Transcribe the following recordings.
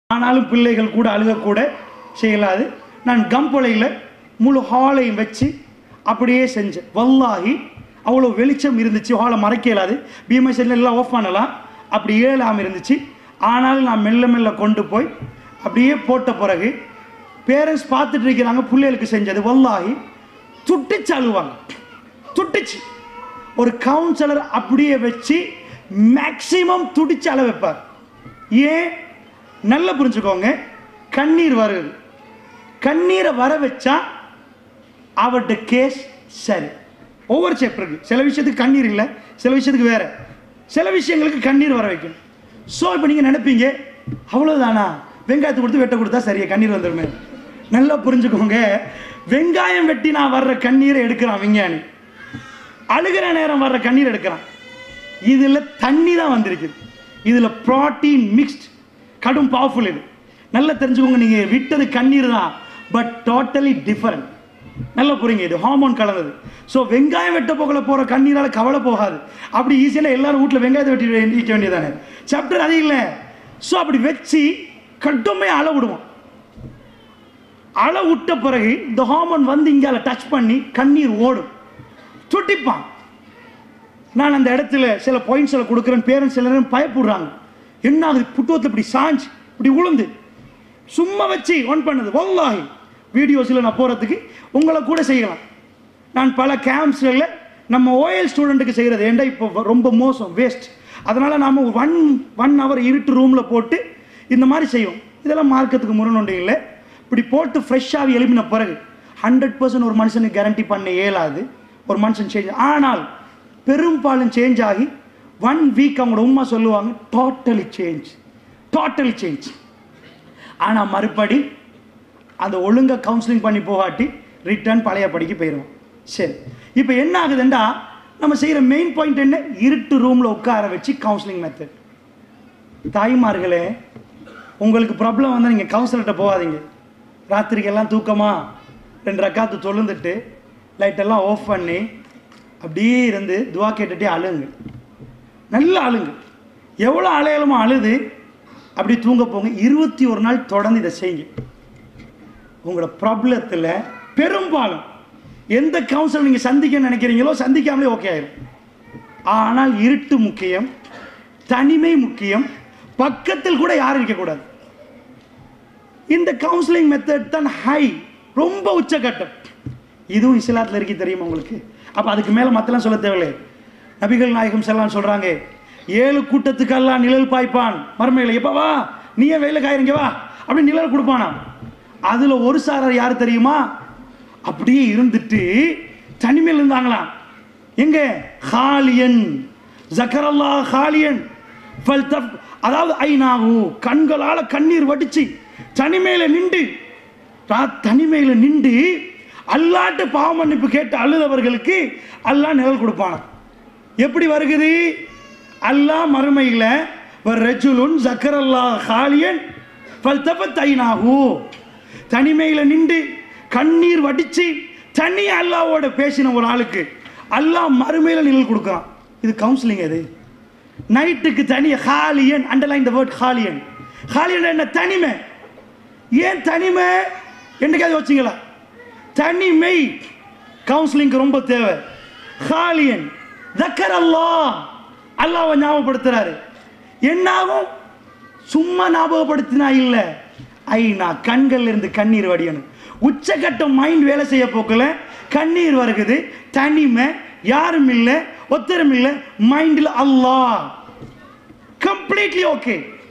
ஆனாலும் பிள்ளைகள் கூட அழுகக்கூட செய்யலாது நான் கம்பொலையில் முழு ஹாலையும் வச்சு அப்படியே செஞ்சேன் வல்லாகி அவ்வளோ வெளிச்சம் இருந்துச்சு ஹாலை மறைக்க இயலாது பீமசன் எல்லாம் ஆஃப் பண்ணலாம் அப்படி ஏழாமல் இருந்துச்சு ஆனாலும் நான் மெல்ல மெல்ல கொண்டு போய் அப்படியே போட்ட பிறகு பேரண்ட்ஸ் பார்த்துட்டு இருக்கிறாங்க பிள்ளைகளுக்கு செஞ்சது வல்லாகி துட்டிச்சு அழுவாங்க துட்டிச்சு ஒரு கவுன்சிலர் அப்படியே வச்சு மேக்சிமம் துடிச்சு அழ வைப்பார் ஏன் நல்லா புரிஞ்சுக்கோங்க கண்ணீர் வருது கண்ணீரை வர வச்சா அவர்கிட்ட கேஸ் சரி ஒவ்வொரு சாப்டருக்கு சில விஷயத்துக்கு கண்ணீர் இல்லை சில விஷயத்துக்கு வேற சில விஷயங்களுக்கு கண்ணீர் வர வைக்கும் ஸோ இப்போ நீங்கள் நினைப்பீங்க அவ்வளோதானா வெங்காயத்தை கொடுத்து வெட்ட கொடுத்தா சரியா கண்ணீர் வந்துடுமே நல்லா புரிஞ்சுக்கோங்க வெங்காயம் வெட்டி நான் வர்ற கண்ணீரை எடுக்கிறான் விஞ்ஞானி அழுகிற நேரம் வர்ற கண்ணீர் எடுக்கிறான் இதில் தண்ணி தான் வந்திருக்குது இதில் ப்ரோட்டீன் மிக்ஸ்ட் கடும் பவர்ஃபுல் இது நல்லா தெரிஞ்சுக்கோங்க நீங்கள் விட்டது கண்ணீர் தான் பட் டோட்டலி டிஃபரெண்ட் நல்லா புரியுங்க இது ஹார்மோன் கலந்தது ஸோ வெங்காயம் வெட்ட போகல போகிற கண்ணீரால் கவலை போகாது அப்படி ஈஸியாக எல்லாரும் வீட்டில் வெங்காயத்தை வெட்டி வைக்க வேண்டியதானே சாப்டர் அது இல்லை ஸோ அப்படி வச்சு கட்டுமையாக அள விடுவோம் அள விட்ட பிறகு இந்த ஹார்மோன் வந்து இங்கால டச் பண்ணி கண்ணீர் ஓடும் துட்டிப்பான் நான் அந்த இடத்துல சில பாயிண்ட்ஸில் கொடுக்குறேன் பேரண்ட்ஸ் எல்லாரும் பயப்படுறாங்க என்ன ஆகுது புட்டுவத்தில் இப்படி சாஞ்சு இப்படி உளுந்து சும்மா வச்சு ஒன் பண்ணது வல்லாஹி வீடியோஸில் நான் போகிறதுக்கு உங்களை கூட செய்யலாம் நான் பல கேம்ப்ஸில் நம்ம ஓஎல் ஸ்டூடெண்ட்டுக்கு செய்கிறது ஏன்டா இப்போ ரொம்ப மோசம் வேஸ்ட் அதனால் நாம் ஒன் ஒன் ஹவர் இருட்டு ரூமில் போட்டு இந்த மாதிரி செய்வோம் இதெல்லாம் மார்க்கத்துக்கு முரணொண்டு இல்லை இப்படி போட்டு ஃப்ரெஷ்ஷாகி எழுப்பின பிறகு ஹண்ட்ரட் பர்சன்ட் ஒரு மனுஷனுக்கு கேரண்டி பண்ண இயலாது ஒரு மனுஷன் சேஞ்ச் ஆனால் பெரும்பாலும் சேஞ்ச் ஆகி ஒன் வீக் அவங்களோட உண்மை சொல்லுவாங்க டோட்டலி சேஞ்ச் டோட்டலி சேஞ்ச் ஆனால் மறுபடி அந்த ஒழுங்காக கவுன்சிலிங் பண்ணி போகாட்டி ரிட்டர்ன் பழைய படிக்கு போயிடுவோம் சரி இப்போ என்ன ஆகுதுண்டா நம்ம செய்கிற மெயின் பாயிண்ட் என்ன இருட்டு ரூமில் உட்கார வச்சு கவுன்சிலிங் மெத்தட் தாய்மார்களே உங்களுக்கு ப்ராப்ளம் வந்தால் நீங்கள் கவுன்சிலர்கிட்ட போகாதீங்க ராத்திரிக்கெல்லாம் தூக்கமா ரெண்டு ரக்காத்து தொழுந்துட்டு லைட்டெல்லாம் ஆஃப் பண்ணி அப்படியே இருந்து துவா கேட்டுட்டே அழுங்க நல்லா அழுங்க எவ்வளோ அலையலுமோ அழுது அப்படி தூங்க போங்க இருபத்தி ஒரு நாள் தொடர்ந்து இதை செய்யுங்க உங்களோட ப்ராப்ளத்தில் பெரும்பாலும் எந்த கவுன்சில் நீங்கள் சந்திக்க நினைக்கிறீங்களோ சந்திக்காமலே ஓகே ஆயிரும் ஆனால் இருட்டு முக்கியம் தனிமை முக்கியம் பக்கத்தில் கூட யாரும் இருக்கக்கூடாது இந்த கவுன்சிலிங் மெத்தட் தான் ஹை ரொம்ப உச்சகட்டம் இதுவும் இஸ்லாத்தில் இருக்கு தெரியுமா உங்களுக்கு அப்போ அதுக்கு மேலே மற்றெல்லாம் சொல்ல தேவையில்லை நபிகள் நாயகம் செல்லாம் சொல்கிறாங்க ஏழு கூட்டத்துக்கெல்லாம் நிழல் பாய்ப்பான் மறுமையில் எப்போ வா நீ ஏன் வெயில காயிறீங்க வா அப்படி நிழல் கொடுப்பானா அதில் ஒரு சாரர் யார் தெரியுமா அப்படியே இருந்துட்டு தனிமையில் இருந்தாங்களாம் எங்க ஹாலியன் ஜக்கரல்லா ஹாலியன் ஃபல்தப் அதாவது ஐநாகு கண்களால் கண்ணீர் வடிச்சு தனிமையில் நின்று ரா- தனிமையில் நின்று அல்லாட்டு பாவ மன்னிப்பு கேட்டு அழுதவர்களுக்கு அல்லாஹ் நிழல் கொடுப்பானா எப்படி வருகுது அல்லாஹ் மறுமையில் ரஜுலுன் ஜக்கரல்லா ஹாலியன் ஃபல்தபத் ஐநாகு தனிமையில் நின்று கண்ணீர் வடிச்சு தனி அல்லாவோட பேசின ஒரு ஆளுக்கு அல்லாஹ் மறுமையில் நிழல் கொடுக்குறான் இது கவுன்சிலிங் அது நைட்டுக்கு தனி ஹாலியன் அண்டர்லைன் த வேர்ட் ஹாலியன் ஹாலியன் என்ன தனிமை ஏன் தனிமை என்னைக்காவது வச்சிங்களா தனிமை கவுன்சிலிங்க்கு ரொம்ப தேவை ஹாலியன் தக்கர் அல்லாஹ் அல்லாவை ஞாபகப்படுத்துறாரு என்னாகும் சும்மா ஞாபகப்படுத்தினா இல்லை ஐநா கண்கள்ல இருந்து கண்ணீர் வடியணும் உச்சக்கட்டம் மைண்ட் வேலை செய்ய போக்கல கண்ணீர் வருகுது தனிமை யாரும் இல்லை ஒத்தரும் இல்லை மைண்டில் அல்லாஹ் கம்ப்ளீட்லி ஓகே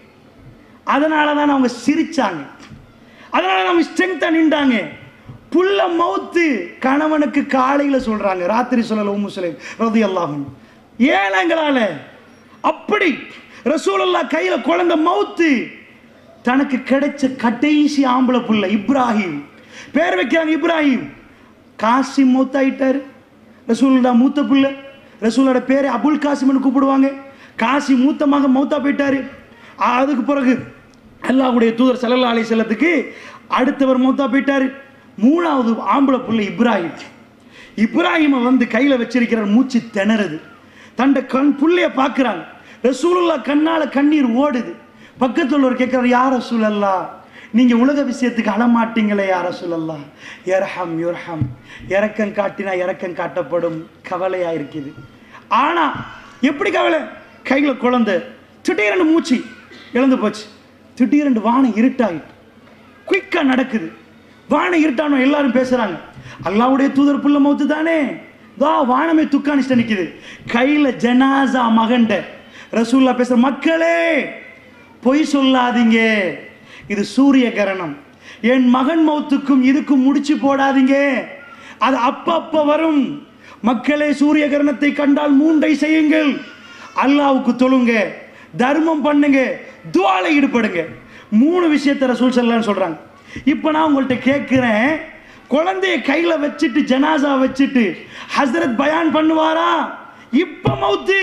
அதனால தான் அவங்க சிரிச்சாங்க அதனால தான் அவங்க ஸ்ட்ரென்த்தா நின்றாங்க புள்ள மவுத்து கணவனுக்கு காலையில சொல்றாங்க ராத்திரி சொல்லல உம்மு சுலைம் ரதி அல்லாஹும் ஏழங்களால அப்படி ரசூலுல்லா கையில குழந்தை மவுத்து தனக்கு கிடைச்ச கடைசி ஆம்பளை புள்ள இப்ராஹிம் பேர் வைக்கிறாங்க இப்ராஹிம் காசிம் மூத்தாயிட்டாரு ரசூலுல்லா மூத்த புள்ள ரசூலோட பேரை அபுல் காசிம்னு கூப்பிடுவாங்க காசி மூத்த மகன் மௌத்தா போயிட்டாரு அதுக்கு பிறகு அல்லாஹ்வுடைய தூதர் ஸல்லல்லாஹு அலைஹி செல்லத்துக்கு அடுத்தவர் மௌத்தா போயிட்டாரு மூணாவது ஆம்பளை புள்ள இப்ராஹிம் இப்ராஹிமை வந்து கையில் வச்சிருக்கிறார் மூச்சு திணறுது தண்ட கண் புள்ளைய பார்க்குறாங்க ரசூலுல்லா கண்ணால கண்ணீர் ஓடுது பக்கத்தில் உள்ளவர் கேட்குறாரு யார சூழல்லா நீங்க உலக விஷயத்துக்கு அழமாட்டீங்களே யார சூழல்லா எரஹம் யுர்ஹம் இறக்கம் காட்டினா இறக்கம் காட்டப்படும் கவலையா இருக்குது ஆனா எப்படி கவலை கையில குழந்தை திடீரெண்டு மூச்சு இழந்து போச்சு திடீரெண்டு வானம் இருட்டாயிட்டு குயிக்கா நடக்குது வானம் இருட்டானோ எல்லாரும் பேசுறாங்க அல்லாவுடைய தூதர் புள்ள மௌத்து தானே வா வானமே துக்கானிஷ்ட நிக்குது கையில ஜனாசா மகண்ட ரசூல்லா பேசுற மக்களே பொய் சொல்லாதீங்க இது சூரிய கிரணம் என் மகன் மௌத்துக்கும் இதுக்கும் முடிச்சு போடாதீங்க அது அப்பப்ப வரும் மக்களே சூரிய கிரணத்தை கண்டால் மூண்டை செய்யுங்கள் அல்லாவுக்கு தொழுங்க தர்மம் பண்ணுங்க துவாலை ஈடுபடுங்க மூணு விஷயத்தை ரசூல் சொல்லலாம்னு சொல்றாங்க இப்போ நான் உங்கள்கிட்ட கேட்குறேன் குழந்தைய கையில வச்சுட்டு ஜனாசா வச்சுட்டு ஹசரத் பயான் பண்ணுவாரா இப்ப மௌத்து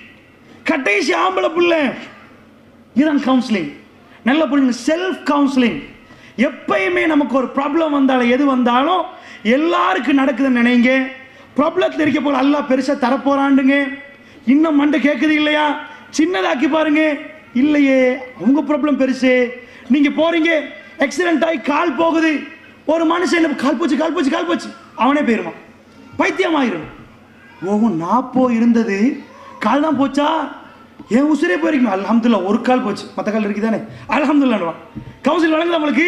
கடைசி ஆம்பளை பிள்ளை இதுதான் கவுன்சிலிங் நல்லா புரியுங்க செல்ஃப் கவுன்சிலிங் எப்பயுமே நமக்கு ஒரு ப்ராப்ளம் வந்தாலும் எது வந்தாலும் எல்லாருக்கும் நடக்குதுன்னு நினைங்க ப்ராப்ளத்தில் இருக்க போல எல்லாம் பெருசாக தரப்போறாண்டுங்க இன்னும் மண்டை கேட்குது இல்லையா சின்னதாக்கி பாருங்க இல்லையே அவங்க ப்ராப்ளம் பெருசு நீங்க போறீங்க ஆக்சிடென்ட் ஆகி கால் போகுது ஒரு மனுஷன் என்ன கால் போச்சு கால் போச்சு கால் போச்சு அவனே போயிருவான் பைத்தியம் ஆயிரும் ஓஹோ நான் போ இருந்தது கால் தான் போச்சா என் உசுரே போயிருக்குமே அல்ஹம்துல்லா ஒரு கால் போச்சு மற்ற கால் இருக்கு தானே அல்ஹம்துல்லான்னுவான் கவுன்சில் வழங்குது உங்களுக்கு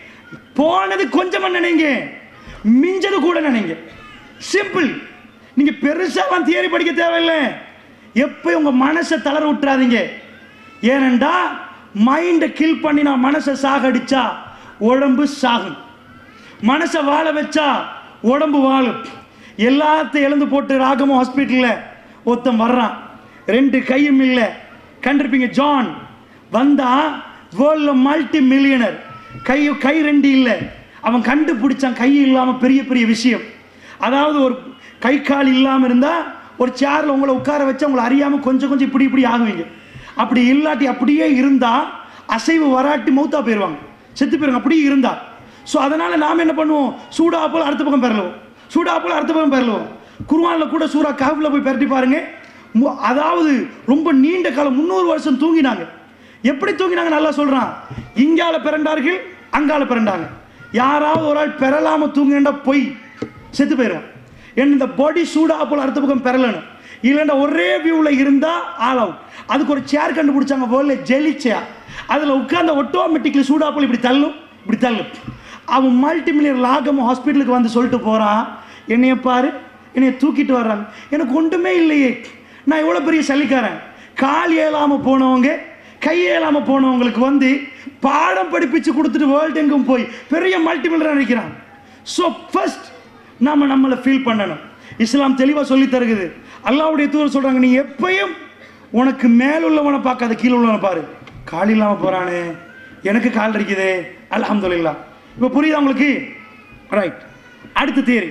போனது கொஞ்சமா நினைங்க மிஞ்சது கூட நினைங்க சிம்பிள் நீங்க பெருசாலாம் தியரி படிக்க தேவையில்லை எப்போ உங்க மனசை தளர விட்டுறாதீங்க ஏனண்டா மைண்டை கில் பண்ணி நான் மனசை சாகடிச்சா உடம்பு சாகும் மனசை வாழ வச்சா உடம்பு வாழும் எல்லாத்தையும் இழந்து போட்டு ராகமோ ஹாஸ்பிட்டலில் ஒருத்தன் வர்றான் ரெண்டு கையும் இல்லை கண்டிருப்பீங்க ஜான் வந்தா வேர்ல்டில் மல்டி மில்லியனர் கை கை ரெண்டு இல்லை அவன் கண்டுபிடிச்சான் கை இல்லாமல் பெரிய பெரிய விஷயம் அதாவது ஒரு கை கால் இல்லாமல் இருந்தால் ஒரு சேரில் உங்களை உட்கார வச்சு உங்களை அறியாமல் கொஞ்சம் கொஞ்சம் இப்படி இப்படி ஆகுவீங்க அப்படி இல்லாட்டி அப்படியே இருந்தால் அசைவு வராட்டி மௌத்தா போயிடுவாங்க செத்து போயிருவாங்க அப்படியே இருந்தா ஸோ அதனால் நாம் என்ன பண்ணுவோம் சூடா போல் அடுத்த பக்கம் பெறலுவோம் சூடா போல் அடுத்த பக்கம் பெறலுவோம் குர்ஆன்ல கூட சூரா காஃபில் போய் பெரட்டி பாருங்க மு- அதாவது ரொம்ப நீண்ட காலம் முந்நூறு வருஷம் தூங்கினாங்க எப்படி தூங்கினாங்க நல்லா சொல்றான் இங்கால பிறண்டார்கள் அங்கால பிறண்டாங்க யாராவது ஒரு ஆள் பெறலாம தூங்கினா பொய் செத்து போயிடும் ஏன்னா இந்த பாடி சூடா போல அடுத்த பக்கம் பெறலணும் இல்லைன்னா ஒரே வியூவில் இருந்தா ஆல் அவுட் அதுக்கு ஒரு சேர் கண்டுபிடிச்சாங்க வேர்ல்ட்ல ஜெலி சேர் அதில் உட்கார்ந்த ஆட்டோமேட்டிக்லி சூடா போல இப்படி தள்ளும் இப்படி தள்ளும் அவன் மல்டி மில்லியன் லாகம் ஹாஸ்பிட்டலுக்கு வந்து சொல்லிட்டு போறான் என்னைய பாரு என்னைய தூக்கிட்டு வர்றாங்க எனக்கு ஒன்றுமே இல்லையே நான் எவ்வளோ பெரிய சலிக்காரன் கால் ஏலாம போனவங்க கை ஏலாம போனவங்களுக்கு வந்து பாடம் படிப்பிச்சு கொடுத்துட்டு வேர்ல்டு எங்கும் போய் பெரிய மல்டி மில்லியன் நினைக்கிறான் ஸோ ஃபர்ஸ்ட் நாம நம்மளை ஃபீல் பண்ணணும் இஸ்லாம் தெளிவாக சொல்லி தருகுது அல்லாவுடைய தூதர் சொல்றாங்க நீ எப்பயும் உனக்கு மேலுள்ளவனை பார்க்காத கீழே உள்ளவனை பாரு கால் இல்லாமல் போறானே எனக்கு கால் இருக்குது அல்ஹம்துலில்லாஹ் இப்போ புரியுதா உங்களுக்கு ரைட் அடுத்த தியரி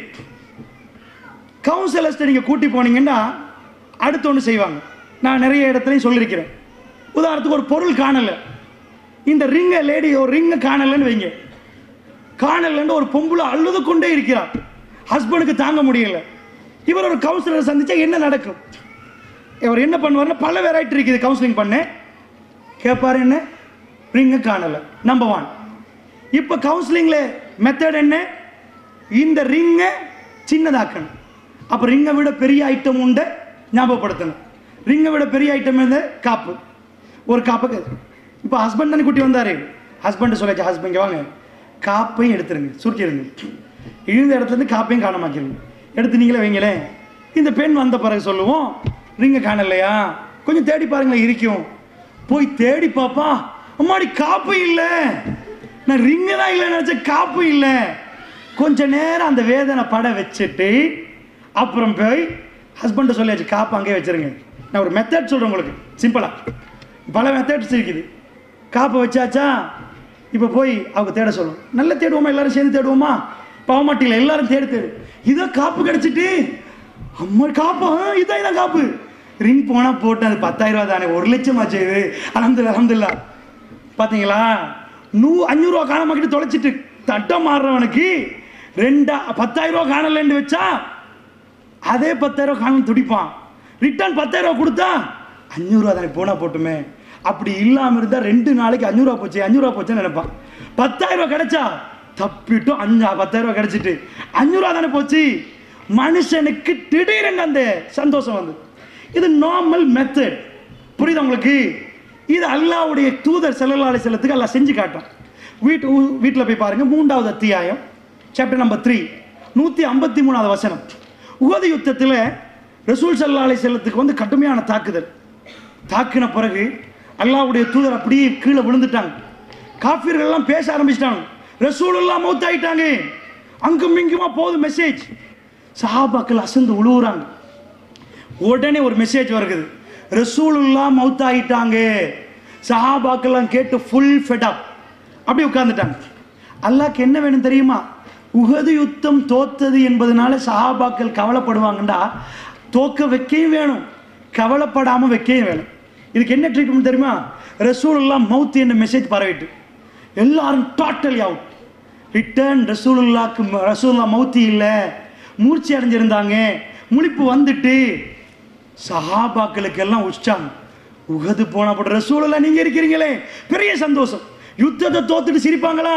கவுன்சிலர்ஸ்ட்டை நீங்கள் கூட்டி போனீங்கன்னா அடுத்து ஒன்று செய்வாங்க நான் நிறைய இடத்துலையும் சொல்லியிருக்கிறேன் உதாரணத்துக்கு ஒரு பொருள் காணலை இந்த ரிங்கை லேடி ஒரு ரிங்கை காணலைன்னு வைங்க காணலன்னு ஒரு பொம்பளை அழுது கொண்டே இருக்கிறார் ஹஸ்பண்டுக்கு தாங்க முடியல இவர் ஒரு கவுன்சிலரை சந்திச்சா என்ன நடக்கும் இவர் என்ன பண்ணுவார்னா பல வெரைட்டி இருக்குது கவுன்சிலிங் பண்ண கேட்பாரு என்ன ரிங்கை காணலை நம்பர் ஒன் இப்போ கவுன்சிலிங்கில் மெத்தட் என்ன இந்த ரிங்கை சின்னதாக்கணும் அப்போ ரிங்கை விட பெரிய ஐட்டம் உண்டு ஞாபகப்படுத்தணும் ரிங்கை விட பெரிய ஐட்டம் வந்து காப்பு ஒரு காப்புக்கு இப்போ ஹஸ்பண்ட் தானே குட்டி வந்தார் ஹஸ்பண்ட் சொல்லாச்சு ஹஸ்பண்ட் வாங்க காப்பையும் எடுத்துருங்க சுருக்கிடுங்க இழுந்த இடத்துல இருந்து காப்பையும் காணமாக்கிருங்க எடுத்து நீங்களே வைங்களேன் இந்த பெண் வந்த பிறகு சொல்லுவோம் ரிங்கை காணலையா கொஞ்சம் தேடி பாருங்களேன் இருக்கும் போய் தேடி பாப்பா அம்மாடி காப்பு இல்லை நான் ரிங்கு தான் இல்லை நினச்ச காப்பு இல்லை கொஞ்ச நேரம் அந்த வேதனை பட வச்சுட்டு அப்புறம் போய் ஹஸ்பண்டை சொல்லியாச்சு காப்பு அங்கேயே வச்சிருங்க நான் ஒரு மெத்தட் சொல்கிறேன் உங்களுக்கு சிம்பிளாக பல மெத்தட்ஸ் இருக்குது காப்பை வச்சாச்சா இப்போ போய் அவங்க தேட சொல்லும் நல்லா தேடுவோமா எல்லாரும் சேர்ந்து தேடுவோமா பாவமாட்டியில் எல்லாரும் தேடி தேடு இதோ காப்பு கிடச்சிட்டு அம்மா காப்பா ஆ, இதான் இதான் காப்பு ரிங் போனால் போட்டு அது பத்தாயிரம் ரூபா தானே ஒரு லட்சம் ஆச்சு இது அலமதுல்லா அலமதுல்லா பார்த்தீங்களா நூ அஞ்சூறுவா காணமாக்கிட்டு தொலைச்சிட்டு தட்டம் மாறுறவனுக்கு ரெண்டா பத்தாயிரம் ரூபா காணலன்னு வச்சா அதே பத்தாயிரம் ரூபா காணும் துடிப்பான் ரிட்டர்ன் பத்தாயிரம் ரூபா கொடுத்தா அஞ்சூறுவா தானே போனால் போட்டுமே அப்படி இல்லாமல் இருந்தால் ரெண்டு நாளைக்கு அஞ்சூறுவா போச்சு அஞ்சூறுவா போச்சுன்னு நினைப்பான் பத்தாயிரம் ரூபா கிடைச்சா தப்பிட்டும் அஞ்சா பத்தாயிரம் ரூபா கிடைச்சிட்டு அஞ்சூறுவா தானே போச்சு மனுஷனுக்கு திடீரென்று அந்த சந்தோஷம் வந்து இது நார்மல் மெத்தட் புரியுதா உங்களுக்கு இது அல்லாவுடைய தூதர் செல்லலாலை செல்லத்துக்கு அல்லாஹ் செஞ்சு காட்டும் வீட்டு வீட்டில் போய் பாருங்க மூன்றாவது அத்தியாயம் சாப்டர் நம்பர் த்ரீ நூற்றி ஐம்பத்தி மூணாவது வசனம் உகது யுத்தத்தில் ரசூல் சல்லாலை செல்லத்துக்கு வந்து கடுமையான தாக்குதல் தாக்கின பிறகு அல்லாஹ்வுடைய தூதர் அப்படியே கீழே விழுந்துட்டாங்க காஃபிர்கள் எல்லாம் பேச ஆரம்பிச்சிட்டாங்க ரசூல் எல்லாம் மௌத்தாயிட்டாங்க அங்கும் இங்குமா போகுது மெசேஜ் சஹாபாக்கள் அசந்து உழுவுறாங்க உடனே ஒரு மெசேஜ் வருகுது ரசூலுல்லா மவுத் ஆகிட்டாங்க சஹாபாக்கெல்லாம் கேட்டு ஃபுல் ஃபெட் அப்படி உட்கார்ந்துட்டாங்க அல்லாஹ்க்கு என்ன வேணும் தெரியுமா உகது யுத்தம் தோத்தது என்பதனால சஹாபாக்கள் கவலைப்படுவாங்கண்டா தோக்க வைக்கவும் வேணும் கவலைப்படாமல் வைக்கவும் வேணும் இதுக்கு என்ன ட்ரீட்மெண்ட் தெரியுமா ரசூலுல்லா மவுத் என்ன மெசேஜ் பரவிட்டு எல்லாரும் டோட்டலி அவுட் ரிட்டர்ன் ரசூலுல்லாக்கு ரசூலுல்லா மௌத்தி இல்லை மூர்ச்சி அடைஞ்சிருந்தாங்க முழிப்பு வந்துட்டு சஹாபாக்களுக்கு எல்லாம் உச்சாங்க உகது போன போட்ட ரசூலெல்லாம் நீங்க இருக்கிறீங்களே பெரிய சந்தோஷம் யுத்தத்தை தோத்துட்டு சிரிப்பாங்களா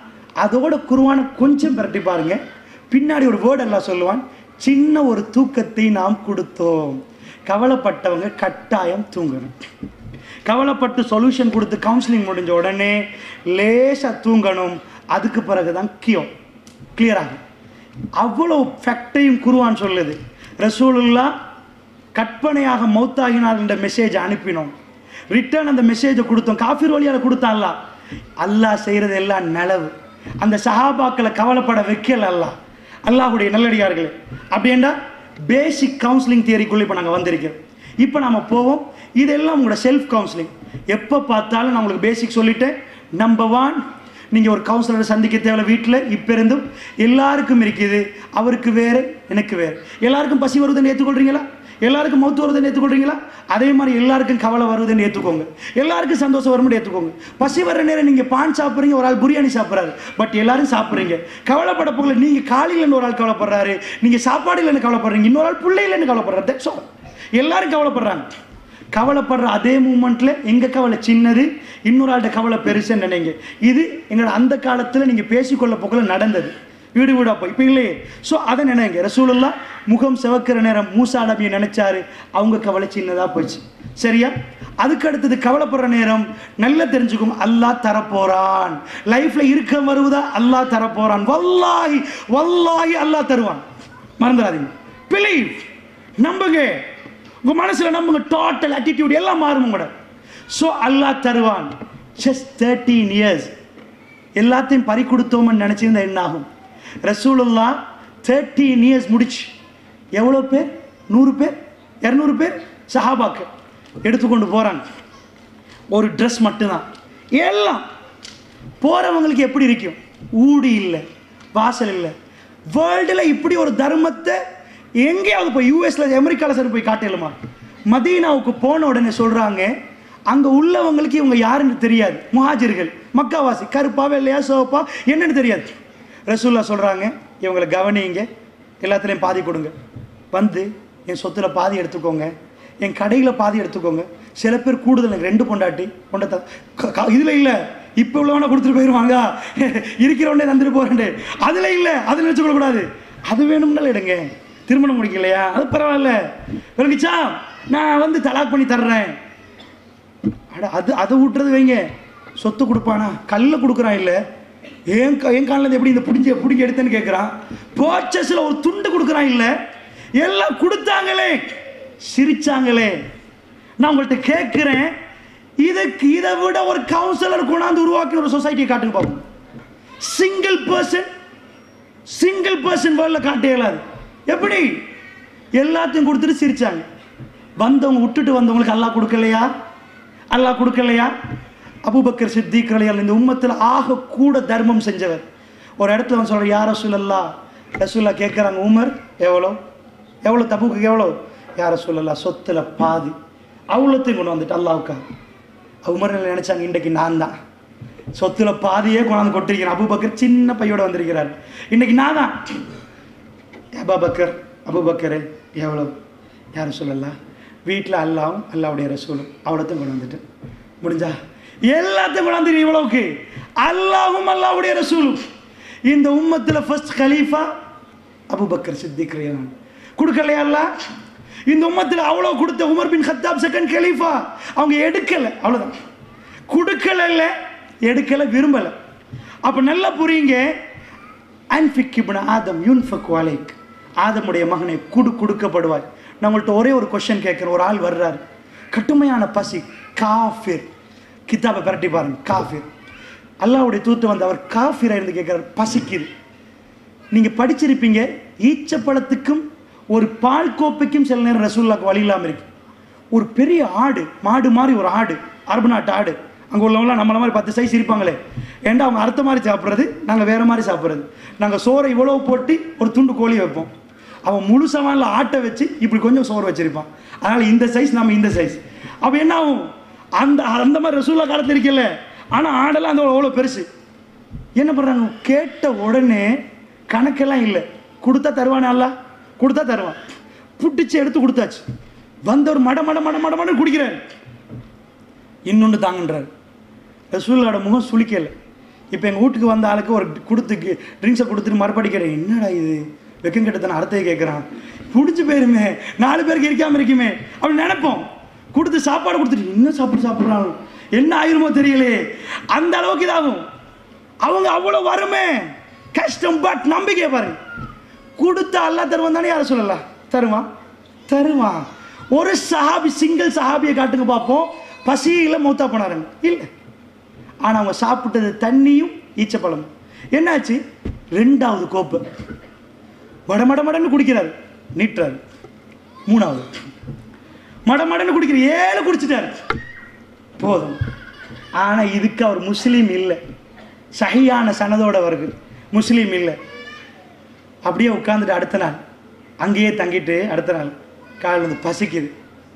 அதோட குருவான கொஞ்சம் பிரட்டி பாருங்க பின்னாடி ஒரு வேர்டு எல்லாம் சொல்லுவான் சின்ன ஒரு தூக்கத்தை நாம் கொடுத்தோம் கவலைப்பட்டவங்க கட்டாயம் தூங்கணும் கவலைப்பட்டு சொல்யூஷன் கொடுத்து கவுன்சிலிங் முடிஞ்ச உடனே லேசாக தூங்கணும் அதுக்கு பிறகு தான் கியோ கிளியர் ஆகும் அவ்வளோ ஃபேக்டையும் குருவான் சொல்லுது ரசூலுல்லா கற்பனையாக மௌத்தாகினார் என்ற மெசேஜ் அனுப்பினோம் ரிட்டர்ன் அந்த மெசேஜை கொடுத்தோம் காஃபிர் வழியால் கொடுத்தான்ல அல்லாஹ் செய்கிறது எல்லாம் நலவு அந்த சஹாபாக்களை கவலைப்பட வைக்கல அல்லாஹ் அல்லாஹுடைய நல்லடியார்களே அப்படின்னா பேசிக் கவுன்சிலிங் தியரிக்குள்ளே இப்போ நாங்கள் வந்திருக்கிறோம் இப்போ நாம போவோம் இதெல்லாம் உங்களோட செல்ஃப் கவுன்சிலிங் எப்போ பார்த்தாலும் நான் உங்களுக்கு பேசிக் சொல்லிட்டேன் நம்பர் ஒன் நீங்கள் ஒரு கவுன்சிலரை சந்திக்க தேவையில்ல வீட்டில் இப்போ இருந்தும் எல்லாருக்கும் இருக்குது அவருக்கு வேறு எனக்கு வேறு எல்லாருக்கும் பசி வருதுன்னு ஏற்றுக்கொள்றீங்களா எல்லாருக்கும் மௌத்து வருதுன்னு ஏற்றுக்கொள்றீங்களா அதே மாதிரி எல்லாருக்கும் கவலை வருதுன்னு ஏற்றுக்கோங்க எல்லாருக்கும் சந்தோஷம் வரும்னு ஏற்றுக்கோங்க பசி வர நேரம் நீங்கள் பான் சாப்பிட்றீங்க ஒரு ஆள் பிரியாணி சாப்பிட்றாரு பட் எல்லாரும் சாப்பிட்றீங்க கவலைப்பட போகல நீங்கள் காலையிலன்னு ஒரு ஆள் கவலைப்படுறாரு நீங்கள் சாப்பாடு இல்லைன்னு கவலைப்படுறீங்க இன்னொரு ஆள் பிள்ளை இல்லைன்னு கவலைப்படுறாரு தட்ஸ் ஆல் எல்லாரும் கவலைப்படுறாங்க கவலைப்படுற அதே மூமெண்ட்ல எங்க கவலை சின்னது இன்னொரு ஆள்கிட்ட கவலை பெருசுன்னு நினைங்க இது எங்களோட அந்த காலத்துல நீங்க பேசிக்கொள்ள போக்கல நடந்தது வீடு வீடா போய் இப்போ இல்லையே ஸோ அதை நினைங்க ரசூலுல்லா முகம் சிவக்கிற நேரம் மூசா நபியை நினைச்சாரு அவங்க கவலை சின்னதா போச்சு சரியா அதுக்கு அடுத்தது கவலைப்படுற நேரம் நல்லா தெரிஞ்சுக்கும் அல்லாஹ் தரப்போறான் லைஃப்ல இருக்க வருவதா அல்லாஹ் தரப்போறான் வல்லாஹி வல்லாஹி அல்லாஹ் தருவான் மறந்துடாதீங்க பிலீவ் நம்புங்க உங்க மனசுல நம்புங்க டோட்டல் attitude எல்லாம் மாறும் உங்களோட ஸோ அல்லாஹ் தருவான் ஜஸ்ட் தேர்ட்டீன் இயர்ஸ் எல்லாத்தையும் பறி கொடுத்தோம்னு நினச்சிருந்தா என்ன ஆகும் ரசூலுல்லா தேர்ட்டீன் இயர்ஸ் முடிச்சு எவ்வளோ பேர் நூறு பேர் இரநூறு பேர் சஹாபாக்கு எடுத்துக்கொண்டு போகிறாங்க ஒரு ட்ரெஸ் மட்டும்தான் எல்லாம் போகிறவங்களுக்கு எப்படி இருக்கும் ஊடி இல்லை வாசல் இல்லை வேர்ல்டில் இப்படி ஒரு தர்மத்தை எங்கேயாவது போய் யூஎஸில் அமெரிக்காவில் சரி போய் காட்டலுமா மதீனாவுக்கு போன உடனே சொல்கிறாங்க அங்கே உள்ளவங்களுக்கு இவங்க யாருன்னு தெரியாது முஹாஜிர்கள் மக்காவாசி கருப்பா வெள்ளையா சிவப்பா என்னன்னு தெரியாது ரசூல்லா சொல்கிறாங்க இவங்களை கவனிங்க எல்லாத்துலேயும் பாதி கொடுங்க வந்து என் சொத்துல பாதி எடுத்துக்கோங்க என் கடையில் பாதி எடுத்துக்கோங்க சில பேர் கூடுதல் எனக்கு ரெண்டு பொண்டாட்டி பொண்டாட்ட இதில் இல்லை இப்போ உள்ளவனை கொடுத்துட்டு போயிடுவாங்க இருக்கிறவனே தந்துட்டு போகிறேன் அதில் இல்லை அதில் வச்சுக்கொள்ளக்கூடாது அது வேணும்னால எடுங்க திருமணம் முடிக்கலையா அது பரவாயில்ல விளங்குச்சா நான் வந்து தலாக் பண்ணி தர்றேன் அட அது அதை விட்டுறது வைங்க சொத்து கொடுப்பானா கல்லை கொடுக்குறான் இல்லை ஏன் க- என் காலில் எப்படி இந்த பிடிஞ்ச பிடிங்க எடுத்தேன்னு கேட்குறான் பர்ச்சஸில் ஒரு துண்டு கொடுக்குறான் இல்லை எல்லாம் கொடுத்தாங்களே சிரிச்சாங்களே நான் உங்கள்கிட்ட கேட்குறேன் இதுக்கு இதை விட ஒரு கவுன்சிலர் கொண்டாந்து உருவாக்கி ஒரு சொசைட்டியை காட்டுங்க பார்ப்போம் சிங்கிள் பர்சன் சிங்கிள் பர்சன் வேர்ல்டில் காட்ட இயலாது எப்படி எல்லாத்தையும் கொடுத்துட்டு சிரிச்சாங்க வந்தவங்க விட்டுட்டு வந்தவங்களுக்கு அல்லாஹ் கொடுக்கலையா அல்லாஹ் கொடுக்கலையா அபூபக்கர் சித்திக் ரலியல்லாஹு இந்த உம்மத்தில் ஆக கூட தர்மம் செஞ்சவர் ஒரு இடத்துல வந்து சொல்ற யார் ரசூலல்லா ரசூல்லா கேட்குறாங்க உமர் எவ்வளோ எவ்வளோ தப்புக்கு எவ்வளோ யார் ரசூலல்லா சொத்துல பாதி அவ்வளோத்தையும் கொண்டு வந்துட்டு அல்லாவுக்கா உமர் நினைச்சாங்க இன்றைக்கு நான் தான் சொத்துல பாதியே கொண்டாந்து கொட்டிருக்கிறேன் அபூபக்கர் சின்ன பையோட வந்திருக்கிறார் இன்னைக்கு நான் தான் அபாபக்கர் அபுபக்கரே எவ்வளோ யாரும் சொல்லல வீட்டில் அல்லாவும் அல்லாவுடைய ரசூலும் அவ்வளோத்தையும் கொண்டு வந்துட்டு முடிஞ்சா எல்லாத்தையும் கொண்டு வந்து இவ்வளவுக்கு அல்லாவும் அல்லாவுடைய ரசூலும் இந்த உம்மத்தில் ஃபர்ஸ்ட் கலீஃபா அபுபக்கர் சித்திக் ரலியல்லாஹு அன்ஹு. கொடுக்கலையா அல்லாஹ் இந்த உம்மத்தில் அவ்வளோ கொடுத்த உமர் பின் கத்தாப் செகண்ட் கலீஃபா அவங்க எடுக்கலை அவ்வளோதான் கொடுக்கல எடுக்கலை விரும்பலை அப்போ நல்லா புரியுங்க அன்ஃபிக் இப்னு ஆதம் யுன்ஃபக் வாலைக் ஆதமுடைய மகனை குடு கொடுக்கப்படுவாய் நான் உங்கள்கிட்ட ஒரே ஒரு கொஸ்டின் கேட்குறேன் ஒரு ஆள் வர்றாரு கட்டுமையான பசி காஃபிர் கித்தாபை பரட்டி பாருங்க காஃபிர் அல்லாஹ்வுடைய தூத்து வந்து அவர் காஃபிரா இருந்து கேட்குறாரு பசிக்குது நீங்கள் படிச்சிருப்பீங்க ஈச்சப்பழத்துக்கும் ஒரு பால் கோப்பைக்கும் சில நேரம் ரசூல்லாக்கு வழி இல்லாமல் இருக்கு ஒரு பெரிய ஆடு மாடு மாதிரி ஒரு ஆடு அரபு நாட்டு ஆடு அங்கே உள்ளவங்களாம் நம்மள மாதிரி பத்து சைஸ் இருப்பாங்களே ஏன்டா அவங்க அறுத்த மாதிரி சாப்பிட்றது நாங்கள் வேறு மாதிரி சாப்பிட்றது நாங்கள் சோறை இவ்வளோ போட்டு ஒரு துண்டு கோழி வைப்போம் அவன் முழு சவானில் ஆட்டை வச்சு இப்படி கொஞ்சம் சோறு வச்சிருப்பான் அதனால் இந்த சைஸ் நம்ம இந்த சைஸ் அப்போ என்ன ஆகும் அந்த அந்த மாதிரி ரசூல்லா காலத்தில் இருக்கல ஆனால் ஆடெல்லாம் அந்த அவ்வளோ பெருசு என்ன பண்ணுறாங்க கேட்ட உடனே கணக்கெல்லாம் இல்லை கொடுத்தா தருவானே அல்ல கொடுத்தா தருவான் புட்டிச்சு எடுத்து கொடுத்தாச்சு வந்தவர் மட மட மட மட மட குடிக்கிறார் இன்னொன்று தாங்கன்றார் ரசூலோட முகம் சுளிக்கல இப்போ எங்கள் வீட்டுக்கு வந்த ஆளுக்கு ஒரு கொடுத்து ட்ரிங்க்ஸை கொடுத்துட்டு மறுபடிக்கிறேன் என்னடா இது வெக்கம் கெட்டத்தன அர்த்தையை கேட்குறான் குடிச்சு போயிருமே நாலு பேருக்கு இருக்காமல் இருக்குமே அப்படி நினைப்போம் கொடுத்து சாப்பாடு கொடுத்துட்டு இன்னும் சாப்பிட்டு சாப்பிட்றாங்க என்ன ஆயிருமோ தெரியலையே அந்த அளவுக்கு இதாகும் அவங்க அவ்வளோ வருமே கஷ்டம் பட் நம்பிக்கை பாருங்க கொடுத்தா அல்லாஹ் தருவான் தானே யாரை சொல்லலாம் தருவான் தருவான் ஒரு சஹாபி சிங்கிள் சஹாபியை காட்டுங்க பார்ப்போம் பசியில் மூத்தா போனாருங்க இல்லை ஆனால் அவங்க சாப்பிட்டது தண்ணியும் ஈச்சப்பழமும் என்னாச்சு ரெண்டாவது கோப்பு மடமடமடன்னு குடிக்கிறாரு நீட்டுறாரு மூணாவது மடமடன்னு குடிக்கிற ஏழு குடிச்சிட்டாரு போதும் ஆனால் இதுக்கு அவர் முஸ்லீம் இல்லை சஹியான சனதோட வருது முஸ்லீம் இல்லை அப்படியே உட்காந்துட்டு அடுத்த நாள் அங்கேயே தங்கிட்டு அடுத்த நாள் காலையில் வந்து பசிக்குது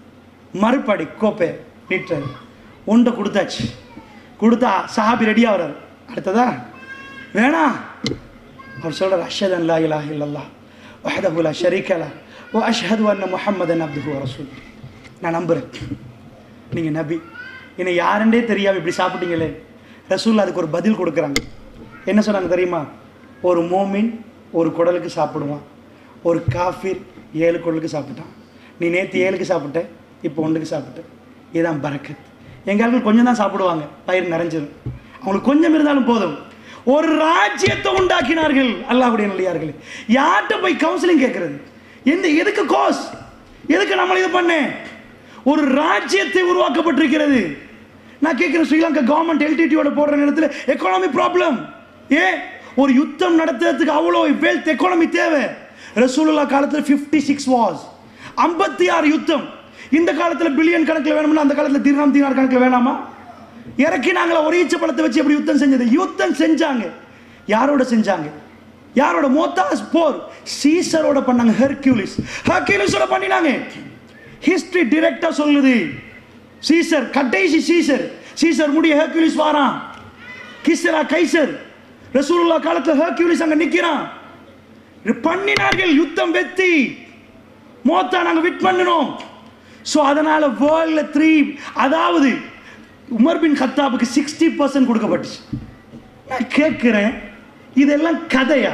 மறுபடி கோப்பை நீட்டாரு ஒன்றை கொடுத்தாச்சு கொடுத்தா சஹாபி ரெடியாக வர்றாரு அடுத்ததா வேணாம் அவர் சொல்கிறார் அஷத் அல்லா இலா இல்லல்லா வஹதஹு லா ஷரீக லா வ அஷ்ஹது அன்ன முஹம்மதன் அப்துஹு வ ரசூல் நான் நம்புகிறேன் நீங்கள் நபி என்னை யாருன்றே தெரியாமல் இப்படி சாப்பிட்டீங்களே ரசூல் அதுக்கு ஒரு பதில் கொடுக்குறாங்க என்ன சொன்னாங்க தெரியுமா ஒரு மோமின் ஒரு குடலுக்கு சாப்பிடுவான் ஒரு காஃபிர் ஏழு குடலுக்கு சாப்பிட்டான் நீ நேற்று ஏழுக்கு சாப்பிட்ட இப்போ ஒன்றுக்கு சாப்பிட்ட இதுதான் பரக்கத் எங்கள் ஆட்கள் கொஞ்சம் தான் சாப்பிடுவாங்க பயிர் நிறைஞ்சிடும் அவங்களுக்கு கொஞ்சம் இருந்தாலும் போதும் ஒரு ராஜ்யத்தை உண்டாக்கினார்கள் அல்லாஹ்வுடைய நல்லியார்களே யார்கிட்ட போய் கவுன்சிலிங் கேட்கறது எந்த எதுக்கு கோஸ் எதுக்கு நம்ம இது பண்ணேன் ஒரு ராஜ்யத்தை உருவாக்கப்பட்டிருக்கிறது நான் கேட்குறேன் ஸ்ரீலங்கா கவர்மெண்ட் எல்டிடியோட போடுற நேரத்தில் எக்கானமி ப்ராப்ளம் ஏன் ஒரு யுத்தம் நடத்துறதுக்கு அவ்வளோ வெல்த் எக்கானமி தேவை ரசூலுல்லா காலத்தில் ஃபிஃப்டி சிக்ஸ் வாஸ் ஐம்பத்தி ஆறு யுத்தம் இந்த காலத்தில் பில்லியன் கணக்கில் வேணும்னா அந்த காலத்தில் தீர்காம் தீனார் கணக்கில் வேணாமா இறக்கினாங்களா ஒரு ஈச்ச பழத்தை வச்சு எப்படி யுத்தம் செஞ்சது யுத்தம் செஞ்சாங்க யாரோட செஞ்சாங்க யாரோட மோத்தாஸ் போர் சீசரோட பண்ணாங்க ஹெர்கியூலிஸ் ஹெர்கியூலிஸோட பண்ணினாங்க ஹிஸ்டரி டிரெக்டா சொல்லுது சீசர் கடைசி சீசர் சீசர் முடிய ஹெர்கியூலிஸ் வாரான் கிஸ்ரா கைசர் ரசூலுல்லா காலத்துல ஹெர்கியூலிஸ் அங்க நிக்கிறான் இது பண்ணினார்கள் யுத்தம் வெத்தி மோத்தா நாங்க விட் பண்ணினோம் ஸோ அதனால வேர்ல்ட்ல த்ரீ அதாவது உமர் பின் கத்தாபுக்கு சிக்ஸ்டி பர்சன்ட் கொடுக்கப்பட்டுச்சு நான் கேட்குறேன் இதெல்லாம் கதையா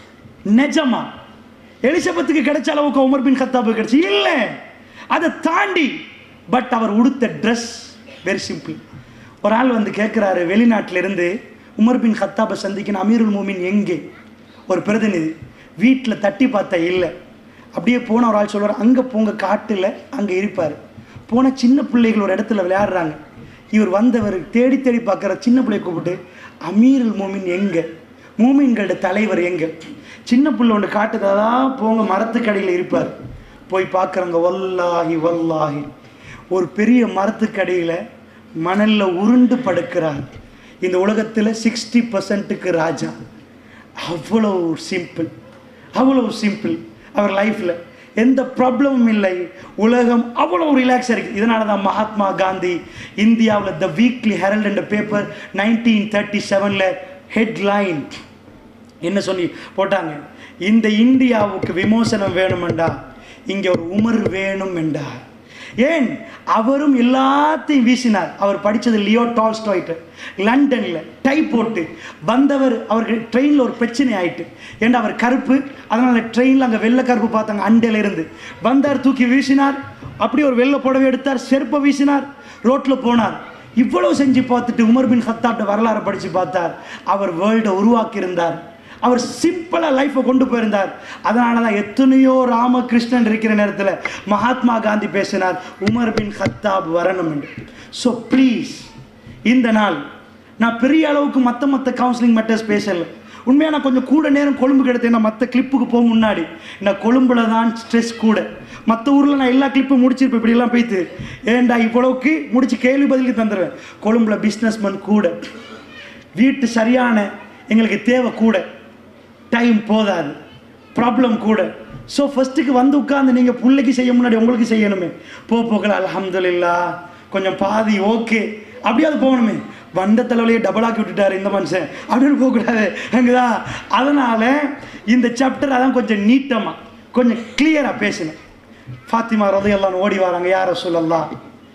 நிஜமா எலிசபெத்துக்கு கிடைச்ச அளவுக்கு உமர் பின் கத்தாபுக்கு கிடைச்சு இல்லை அதை தாண்டி பட் அவர் உடுத்த ட்ரெஸ் வெரி சிம்பிள் ஒரு ஆள் வந்து கேட்குறாரு வெளிநாட்டில இருந்து உமர் பின் கத்தாபை சந்திக்கணும் அமீருல் மூமின் எங்கே ஒரு பிரதிநிதி வீட்டில் தட்டி பார்த்தா இல்லை அப்படியே போன ஒரு ஆள் சொல்றாரு அங்கே போங்க காட்டில் அங்கே இருப்பார் போன சின்ன பிள்ளைகள் ஒரு இடத்துல விளையாடுறாங்க இவர் வந்தவர் தேடி தேடி பார்க்குற சின்ன பிள்ளைய கூப்பிட்டு அமீருல் மூமின் எங்கே மூமின்களோட தலைவர் எங்கே சின்ன பிள்ளை ஒன்று காட்டுதா போங்க மரத்துக்கடையில் இருப்பார் போய் பார்க்குறாங்க வல்லாஹி வல்லாஹி ஒரு பெரிய மரத்துக்கடியில் மணல்ல உருண்டு படுக்கிறார் இந்த உலகத்தில் சிக்ஸ்டி பர்சன்ட்டுக்கு ராஜா அவ்வளோ சிம்பிள் அவ்வளோ சிம்பிள் அவர் லைஃப்பில் எந்த ப்ராப்ளமும் இல்லை உலகம் அவ்வளோ ரிலாக்ஸாக இருக்குது இதனால தான் மகாத்மா காந்தி இந்தியாவில் த வீக்லி ஹெரல்ட் என்ற பேப்பர் நைன்டீன் தேர்ட்டி செவனில் ஹெட்லைன் என்ன சொல்லி போட்டாங்க இந்த இந்தியாவுக்கு விமோசனம் வேணுமெண்டா இங்கே ஒரு உமர் வேணும் என்றார் ஏன் அவரும் எல்லாத்தையும் வீசினார் அவர் படித்தது லியோ டால்ஸ்டாய்ட்டு லண்டனில் டை போட்டு வந்தவர் அவருக்கு ட்ரெயினில் ஒரு பிரச்சனை ஆயிட்டு ஏன்னா அவர் கருப்பு அதனால் ட்ரெயினில் அங்கே வெள்ளை கருப்பு பார்த்தாங்க அண்டையில இருந்து வந்தார் தூக்கி வீசினார் அப்படியே ஒரு வெள்ளை புடவை எடுத்தார் செருப்பை வீசினார் ரோட்டில் போனார் இவ்வளவு செஞ்சு பார்த்துட்டு உமர் பின் ஹத்தாப்ட வரலாறு படித்து பார்த்தார் அவர் வேர்ல்டை உருவாக்கி இருந்தார் அவர் சிம்பிளாக லைஃப்பை கொண்டு போயிருந்தார் அதனால தான் எத்தனையோ ராமகிருஷ்ணன் இருக்கிற நேரத்தில் மகாத்மா காந்தி பேசினார் உமர் பின் ஹத்தாப் வரணும் என்று ஸோ ப்ளீஸ் இந்த நாள் நான் பெரிய அளவுக்கு மற்ற மற்ற கவுன்சிலிங் மேட்டர்ஸ் பேசலை உண்மையாக நான் கொஞ்சம் கூட நேரம் கொழும்புக்கு எடுத்தேன் நான் மற்ற கிளிப்புக்கு போக முன்னாடி நான் கொழும்புல தான் ஸ்ட்ரெஸ் கூட மற்ற ஊரில் நான் எல்லா கிளிப்பும் முடிச்சிருப்பேன் இப்படிலாம் போய்த்து ஏன்டா இவ்வளவுக்கு முடிச்சு கேள்வி பதிலுக்கு தந்துடுவேன் கொழும்புல பிஸ்னஸ்மேன் கூட வீட்டு சரியான எங்களுக்கு தேவை கூட டைம் போதாது ப்ராப்ளம் கூட ஸோ ஃபஸ்ட்டுக்கு வந்து உட்காந்து நீங்கள் பிள்ளைக்கு செய்ய முன்னாடி உங்களுக்கு செய்யணுமே போ போகல அல்ஹம்துலில்லா கொஞ்சம் பாதி ஓகே அப்படியாவது போகணுமே வந்த தலைவலையே டபுள் ஆக்கி விட்டுட்டாரு இந்த மனுஷன் அப்படின்னு போகக்கூடாது அங்கதா அதனால் இந்த சாப்டர் அதான் கொஞ்சம் நீட்டமாக கொஞ்சம் கிளியராக பேசணும் ஃபாத்திமா ரதையெல்லாம் ஓடி வராங்க யார் சொல்லலாம்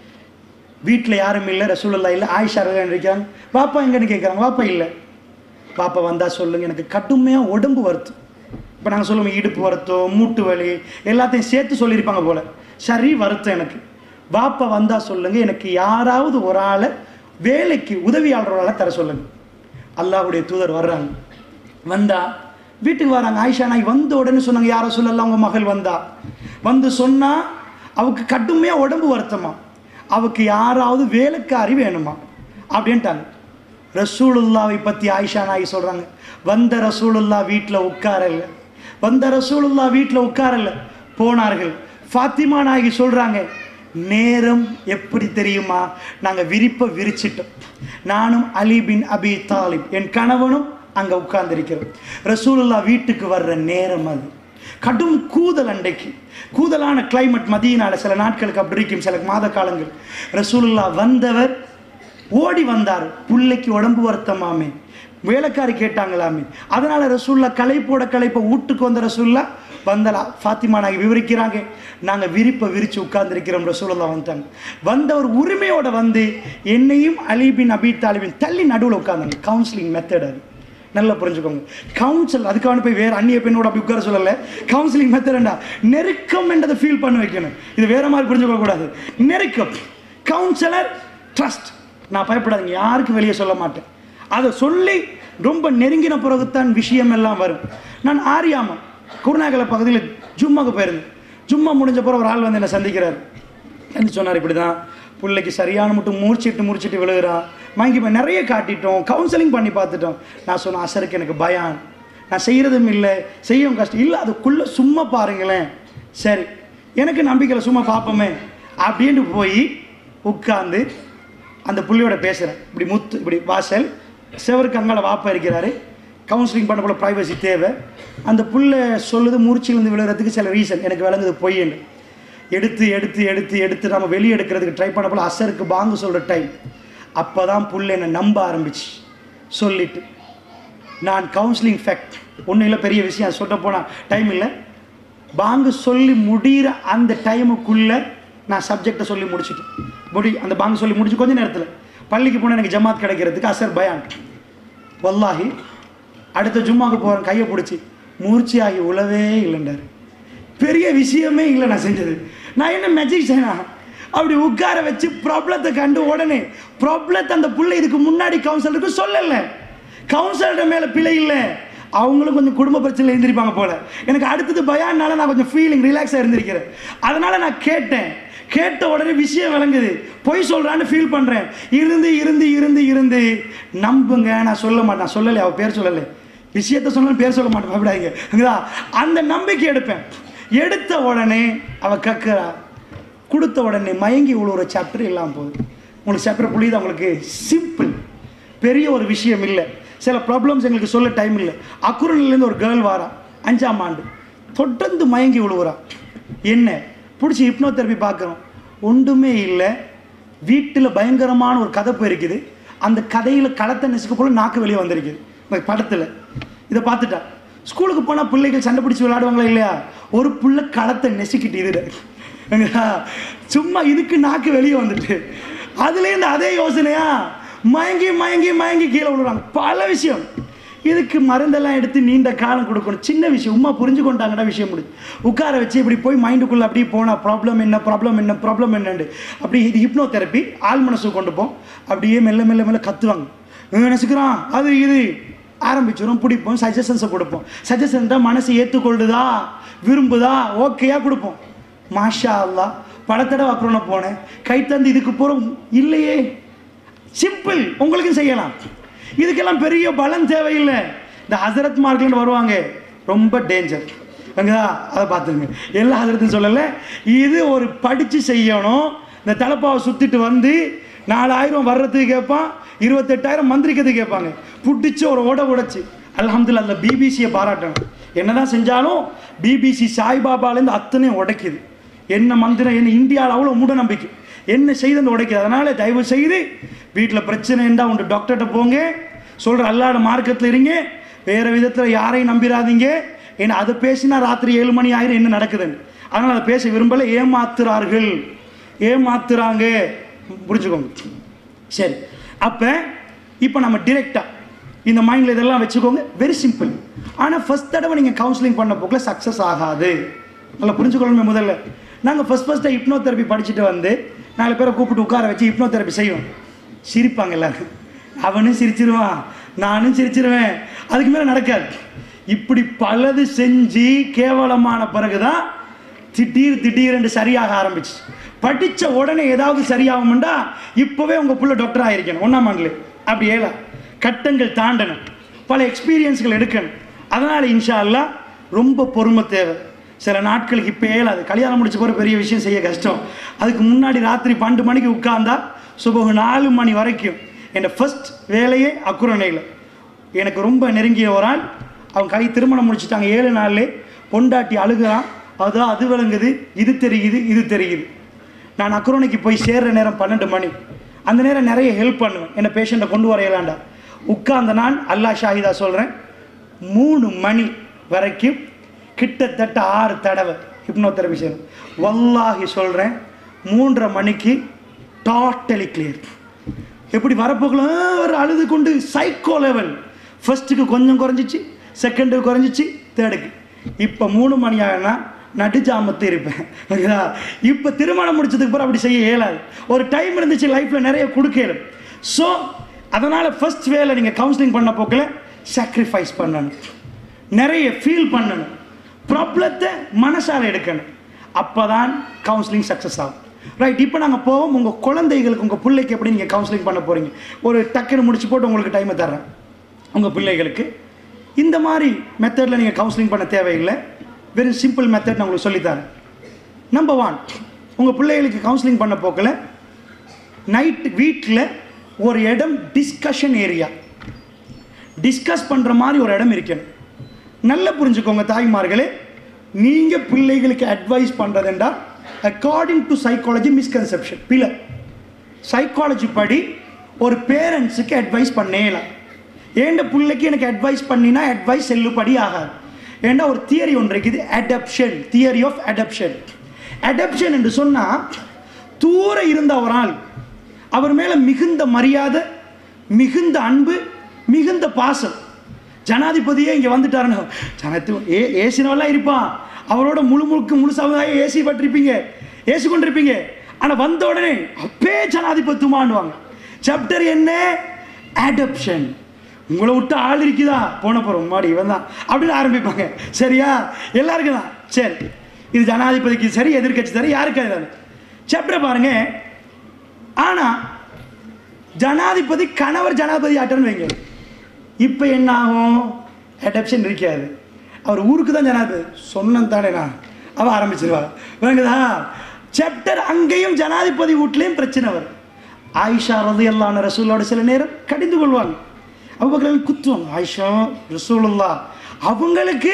வீட்டில் யாரும் இல்லை ரசூலுல்லா இல்லை ஆயிஷா ரதையான் இருக்காங்க பாப்பா எங்கன்னு கேட்குறாங்க பாப்பா இல்லை பாப்பா வந்தால் சொல்லுங்க எனக்கு கடுமையாக உடம்பு வருத்தும் இப்போ நாங்கள் சொல்லுவோம் இடுப்பு வருத்தம் மூட்டு வலி எல்லாத்தையும் சேர்த்து சொல்லியிருப்பாங்க போல சரி வருத்தம் எனக்கு பாப்பா வந்தால் சொல்லுங்க எனக்கு யாராவது ஒரு ஆளை வேலைக்கு உதவியாளர்களால தர சொல்லுங்க அல்லாஹ்வுடைய தூதர் வர்றாங்க வந்தா வீட்டுக்கு வராங்க ஆயிஷா நாய் வந்த உடனே சொன்னாங்க யாரை சொல்லலாம் அவங்க மகள் வந்தா வந்து சொன்னா அவக்கு கடுமையாக உடம்பு வருத்தமா அவக்கு யாராவது வேலைக்காரி வேணுமா அப்படின்ட்டாங்க ரசூலுல்லாவை பற்றி ஆயிஷா நாய் சொல்கிறாங்க வந்த ரசூலுல்லா வீட்டில் உட்காரல வந்த ரசூலுல்லா வீட்டில் உட்காரல போனார்கள் ஃபாத்திமா நாயகி சொல்கிறாங்க நேரம் எப்படி தெரியுமா நாங்கள் விரிப்பை விரிச்சிட்டோம் நானும் அலி பின் அபி தாலிப் என் கணவனும் அங்கே உட்கார்ந்திருக்கிறோம் ரசூலுல்லா வீட்டுக்கு வர்ற நேரம் அது கடும் கூதல் அண்டைக்கு கூதலான கிளைமேட் மதியனால சில நாட்களுக்கு அப்படி இருக்கும் சில மாத காலங்கள் ரசூலுல்லா வந்தவர் ஓடி வந்தார் பிள்ளைக்கு உடம்பு வருத்தமாமே வேலைக்காரி கேட்டாங்களாமே அதனால ரசூல்லா களைப்போட களைப்பை வீட்டுக்கு வந்த ரசூல்லா வந்தலா ஃபாத்திமா நாங்கள் விவரிக்கிறாங்க நாங்கள் விரிப்பை விரித்து உட்கார்ந்துருக்கிறோம் ரசூலுல்லா வந்துட்டாங்க வந்தவர் உரிமையோட வந்து என்னையும் அலிபின் அபி தாலிபின் தள்ளி நடுவில் உட்கார்ந்தாங்க கவுன்சிலிங் மெத்தட் அது நல்லா புரிஞ்சுக்கோங்க கவுன்சில் அதுக்கான போய் வேற அந்நிய பெண்ணோட அப்படி உட்கார சொல்லலை கவுன்சிலிங் மெத்தடா நெருக்கம் என்றதை ஃபீல் பண்ண வைக்கணும் இது வேற மாதிரி புரிஞ்சுக்க கூடாது நெருக்கம் கவுன்சிலர் ட்ரஸ்ட் நான் பயப்படாதீங்க யாருக்கும் வெளியே சொல்ல மாட்டேன் அதை சொல்லி ரொம்ப நெருங்கின பிறகுத்தான் விஷயம் எல்லாம் வரும் நான் ஆரியாமா குருநாகல பகுதியில் ஜும்மாக்கு போயிருந்தேன் ஜும்மா முடிஞ்ச பிறகு ஒரு ஆள் வந்து என்னை சந்திக்கிறார் வந்து சொன்னார் இப்படி தான் பிள்ளைக்கு சரியான மட்டும் மூர்ச்சிட்டு மூர்ச்சிட்டு விழுகிறான் வாங்கி போய் நிறைய காட்டிட்டோம் கவுன்சிலிங் பண்ணி பார்த்துட்டோம் நான் சொன்னேன் அசருக்கு எனக்கு பயான் நான் செய்கிறதும் இல்லை செய்யவும் கஷ்டம் இல்லை அதுக்குள்ளே சும்மா பாருங்களேன் சரி எனக்கு நம்பிக்கையில் சும்மா பார்ப்போமே அப்படின்ட்டு போய் உட்காந்து அந்த புள்ளியோட பேசுகிறேன் இப்படி முத்து இப்படி வாசல் செவருக்கு அங்கால வாப்பா இருக்கிறாரு கவுன்சிலிங் பண்ண போல ப்ரைவசி தேவை அந்த புள்ள சொல்லுது மூர்ச்சியிலேருந்து விழுகிறதுக்கு சில ரீசன் எனக்கு விளங்குது பொய்ன்னு எடுத்து எடுத்து எடுத்து எடுத்து நம்ம வெளியே எடுக்கிறதுக்கு ட்ரை பண்ண போல அசருக்கு பாங்கு சொல்கிற டைம் அப்போ தான் புள்ள என்னை நம்ப ஆரம்பிச்சு சொல்லிட்டு நான் கவுன்சிலிங் ஃபேக்ட் ஒன்றும் இல்லை பெரிய விஷயம் சொல்ல போனால் டைம் இல்லை பாங்கு சொல்லி முடிகிற அந்த டைமுக்குள்ளே நான் சப்ஜெக்டை சொல்லி முடிச்சிட்டேன் முடி அந்த பாங்கு சொல்லி முடிச்சு கொஞ்ச நேரத்தில் பள்ளிக்கு போனால் எனக்கு ஜமாத் கிடைக்கிறதுக்கு அசர் பயான் வல்லாஹி அடுத்த ஜும்மாவுக்கு போகிறேன் கையை பிடிச்சி மூர்ச்சியாகி உழவே இல்லைண்டார் பெரிய விஷயமே இல்லை நான் செஞ்சது நான் என்ன மேஜிக் செய்யணா அப்படி உட்கார வச்சு ப்ராப்ளத்தை கண்டு உடனே ப்ராப்ளத்தை அந்த புள்ளை இதுக்கு முன்னாடி கவுன்சிலருக்கு சொல்லலை கவுன்சிலர் மேலே பிழை இல்லை அவங்களும் கொஞ்சம் குடும்ப பிரச்சனையில் இருந்திருப்பாங்க போல எனக்கு அடுத்தது பயான்னால நான் கொஞ்சம் ஃபீலிங் ரிலாக்ஸாக இருந்திருக்கிறேன் அதனால நான் கேட்டேன் கேட்ட உடனே விஷயம் விளங்குது பொய் சொல்கிறான்னு ஃபீல் பண்ணுறேன் இருந்து இருந்து இருந்து இருந்து நம்புங்க நான் சொல்ல மாட்டேன் நான் சொல்லலை அவள் பேர் சொல்லலை விஷயத்த சொன்னாலும் பேர் சொல்ல மாட்டேன் பயப்படாதீங்க அங்கதா அந்த நம்பிக்கை எடுப்பேன் எடுத்த உடனே அவள் கக்குறா கொடுத்த உடனே மயங்கி விழுவுற சாப்டர் இல்லாமல் போகுது உங்களுக்கு சாப்டர் புரியுது உங்களுக்கு சிம்பிள் பெரிய ஒரு விஷயம் இல்லை சில ப்ராப்ளம்ஸ் எங்களுக்கு சொல்ல டைம் இல்லை அக்குரன்லேருந்து ஒரு கேர்ள் வாரா அஞ்சாம் ஆண்டு தொடர்ந்து மயங்கி விழுவுறா என்ன பிடிச்சி ஹிப்னோ தெரப்பி பார்க்குறோம் ஒன்றுமே இல்லை வீட்டில் பயங்கரமான ஒரு கதை போயிருக்குது அந்த கதையில் களத்தை நெசுக்க போல நாக்கு வெளியே வந்திருக்குது இந்த படத்தில் இதை பார்த்துட்டா ஸ்கூலுக்கு போனால் பிள்ளைகள் சண்டை பிடிச்சி விளையாடுவாங்களா இல்லையா ஒரு புள்ள களத்தை நெசுக்கிட்டு இது ஏங்க, சும்மா இதுக்கு நாக்கு வெளியே வந்துட்டு அதுலேருந்து அதே யோசனையா மயங்கி மயங்கி மயங்கி கீழே விழுறாங்க பல விஷயம் இதுக்கு மருந்தெல்லாம் எடுத்து நீண்ட காலம் கொடுக்கணும் சின்ன விஷயம் உமா புரிஞ்சு கொண்டாங்கடா விஷயம் முடிஞ்சு உட்கார வச்சு இப்படி போய் மைண்டுக்குள்ளே அப்படியே போனால் ப்ராப்ளம் என்ன ப்ராப்ளம் என்ன ப்ராப்ளம் என்னண்டு அப்படி இது ஹிப்னோ தெரப்பி ஆள் மனசு கொண்டு போம் அப்படியே மெல்ல மெல்ல மெல்ல கத்துவாங்க இவன் நினைச்சுக்கிறான் அது இது ஆரம்பிச்சிடும் பிடிப்போம் சஜஷன்ஸை கொடுப்போம் சஜஷன் தான் மனசு ஏற்றுக்கொள்ளுதா விரும்புதா ஓகேயா கொடுப்போம் மாஷா அல்லாஹ் பல தடவை அப்புறம் போனேன் கை தந்து இதுக்கு போகிறோம் இல்லையே சிம்பிள் உங்களுக்கும் செய்யலாம் இதுக்கெல்லாம் பெரிய பலம் தேவையில்லை இந்த ஹசரத் மார்க்லன்னு வருவாங்க ரொம்ப டேஞ்சர் அங்கதா அதை பார்த்துங்க எல்லா ஹசரத்தும் சொல்லலை இது ஒரு படித்து செய்யணும் இந்த தலப்பாவை சுற்றிட்டு வந்து நாலாயிரம் வர்றதுக்கு கேட்பான் இருபத்தெட்டாயிரம் மந்திரிக்கிறதுக்கு கேட்பாங்க புட்டிச்சு ஒரு ஓட உடைச்சு அல்ஹம்துலில்லாஹ் அந்த பிபிசியை பாராட்டணும் என்னதான் செஞ்சாலும் பிபிசி சாய்பாபாலேருந்து அத்தனையும் உடைக்குது என்ன மந்திரம் என்ன இந்தியாவில் அவ்வளோ மூட நம்பிக்கை என்ன செய்துன்னு உடைக்குது அதனால தயவு செய்து வீட்டில் பிரச்சனை இருந்தால் உண்டு டாக்டர்கிட்ட போங்க சொல்கிற அல்லாட மார்க்கத்தில் இருங்க வேறு விதத்தில் யாரையும் நம்பிடாதீங்க ஏன்னா அதை பேசினா ராத்திரி ஏழு மணி ஆயிரம் என்ன நடக்குதுன்னு அதனால் அதை பேச விரும்பலை ஏமாத்துறார்கள் ஏமாத்துறாங்க புரிஞ்சுக்கோங்க சரி அப்போ இப்போ நம்ம டிரெக்டாக இந்த மைண்டில் இதெல்லாம் வச்சுக்கோங்க வெரி சிம்பிள் ஆனால் ஃபர்ஸ்ட் தடவை நீங்கள் கவுன்சிலிங் பண்ண போக்கில் சக்ஸஸ் ஆகாது நல்லா புரிஞ்சுக்கொள்ளணுமே முதல்ல நாங்கள் ஃபஸ்ட் ஃபஸ்ட்டு ஹிப்னோ தெரப்பி படிச்சுட்டு வந்து நாலு பேரை கூப்பிட்டு உட்கார வச்சு ஹிப்னோ தெரப்பி செய்வோம் சிரிப்பாங்க எல்லாரும் அவனும் சிரிச்சிருவான் நானும் சிரிச்சிருவேன் அதுக்கு மேலே நடக்காது இப்படி பலது செஞ்சு கேவலமான பிறகுதான் திடீர் திடீரென்று சரியாக ஆரம்பிச்சு படித்த உடனே ஏதாவது சரியாகும்டா இப்போவே உங்கள் புள்ள டாக்டர் ஆகிருக்கணும் ஒன்றாம் ஆண்டில் அப்படி ஏலா கட்டங்கள் தாண்டணும் பல எக்ஸ்பீரியன்ஸ்கள் எடுக்கணும் அதனால் இன்ஷா அல்லாஹ் ரொம்ப பொறுமை தேவை சில நாட்களுக்கு இப்போ ஏலாது கல்யாணம் முடிச்ச போகிற பெரிய விஷயம் செய்ய கஷ்டம் அதுக்கு முன்னாடி ராத்திரி பன்னெண்டு மணிக்கு உட்கார்ந்தா சுபகு நாலு மணி வரைக்கும் என் ஃபர்ஸ்ட் வேலையே அக்குரணையில் எனக்கு ரொம்ப நெருங்கிய ஒரு ஆள் அவங்க கை திருமணம் முடிச்சிட்டாங்க ஏழு நாள்லே பொண்டாட்டி அழுகுறான் அதான் அது விளங்குது இது தெரியுது இது தெரியுது நான் அக்ரோனிக்கு போய் சேர்ற நேரம் பன்னெண்டு மணி அந்த நேரம் நிறைய ஹெல்ப் பண்ணுவேன் என்ன பேஷண்ட்டை கொண்டு வர இயலாண்டா உட்கார்ந்த நான் அல்லாஹ் ஷாஹிதா சொல்கிறேன் மூணு மணி வரைக்கும் கிட்டத்தட்ட ஆறு தடவை ஹிப்னோ தெரபி செய்யணும் வல்லாஹி சொல்கிறேன் மூன்றரை மணிக்கு டோட்டலி கிளியர் எப்படி வரப்போகல ஒரு அழுது கொண்டு சைக்கோ லெவல் ஃபர்ஸ்ட்டுக்கு கொஞ்சம் குறைஞ்சிச்சு செகண்டுக்கு குறைஞ்சிச்சு தேர்டுக்கு இப்போ மூணு மணி ஆகுனா நடுஜாமத்து இருப்பேன் ஓகேதா இப்போ திருமணம் முடிச்சதுக்கு அப்புறம் அப்படி செய்ய இயலாது ஒரு டைம் இருந்துச்சு லைஃப்பில் நிறைய கொடுக்கல ஸோ அதனால் ஃபர்ஸ்ட் வேலை நீங்கள் கவுன்சிலிங் பண்ண போக்கில் சாக்ரிஃபைஸ் பண்ணணும் நிறைய ஃபீல் பண்ணணும் ப்ராப்ளத்தை மனசால எடுக்கணும் அப்போ தான் கவுன்சிலிங் சக்ஸஸ் ஆகும் ரைட் இப்போ நாங்கள் போவோம் உங்கள் குழந்தைகளுக்கு உங்கள் பிள்ளைக்கு எப்படி நீங்கள் கவுன்சிலிங் பண்ண போகிறீங்க ஒரு டக்குன்னு முடிச்சு போட்டு உங்களுக்கு டைமை தர்றேன் உங்கள் பிள்ளைகளுக்கு இந்த மாதிரி மெத்தடில் நீங்கள் கவுன்சிலிங் பண்ண தேவையில்லை வெறும் சிம்பிள் மெத்தட் நான் உங்களுக்கு சொல்லித்தரேன் நம்பர் ஒன் உங்கள் பிள்ளைகளுக்கு கவுன்சிலிங் பண்ண போக்கில் நைட் வீட்டில் ஒரு இடம் டிஸ்கஷன் ஏரியா டிஸ்கஸ் பண்ணுற மாதிரி ஒரு இடம் இருக்கணும் நல்லா புரிஞ்சுக்கோங்க தாய்மார்களே நீங்கள் பிள்ளைகளுக்கு அட்வைஸ் பண்ணுறதுண்டா அக்கார்டிங் டு சைக்காலஜி மிஸ்கன்செப்ஷன் பிள்ளை சைக்காலஜி படி ஒரு பேரண்ட்ஸுக்கு அட்வைஸ் பண்ணேலாம் ஏண்ட பிள்ளைக்கு எனக்கு அட்வைஸ் பண்ணினா அட்வைஸ் செல்லுபடி ஆகாது ஏன்னா ஒரு தியரி ஒன்று இருக்குது அடப்ஷன் தியரி ஆஃப் அடப்ஷன் அடப்ஷன் என்று சொன்னால் தூர இருந்த ஒரு ஆள் அவர் மேலே மிகுந்த மரியாதை மிகுந்த அன்பு மிகுந்த பாசம் ஜனாதிபதியே இங்கே வந்துட்டாருன்னு ஜனத்து ஏ ஏசினவெல்லாம் இருப்பான் அவரோட முழு முழுக்க முழு சமுதாயம் ஏசி பட்டிருப்பீங்க ஏசி கொண்டிருப்பீங்க ஆனால் வந்த உடனே அப்பே ஜனாதிபத்துமான்வாங்க சாப்டர் என்ன அடப்ஷன் உங்களை விட்டு ஆள் இருக்குதா போன போகிறோம் மாடி இவன் தான் அப்படின்னு ஆரம்பிப்பாங்க சரியா எல்லாருக்கும் தான் சரி இது ஜனாதிபதிக்கு சரி எதிர்க்கட்சி சரி யாருக்கு அது சாப்டர் பாருங்க ஆனால் ஜனாதிபதி கணவர் ஜனாதிபதி ஆட்டன்னு வைங்க இப்போ என்ன ஆகும் அடப்ஷன் இருக்காது அவர் ஊருக்கு தான் ஜனாதிபதி சொன்னேன் தானே நான் அவ ஆரம்பிச்சிருவா வேங்குதா சாப்டர் அங்கேயும் ஜனாதிபதி வீட்லேயும் பிரச்சனை வரும் ஆயிஷா ரது எல்லான ரசூலோட சில நேரம் கடிந்து கொள்வாங்க அவங்க குத்துவாங்க ஆயிஷா ரசூலுல்லா அவங்களுக்கு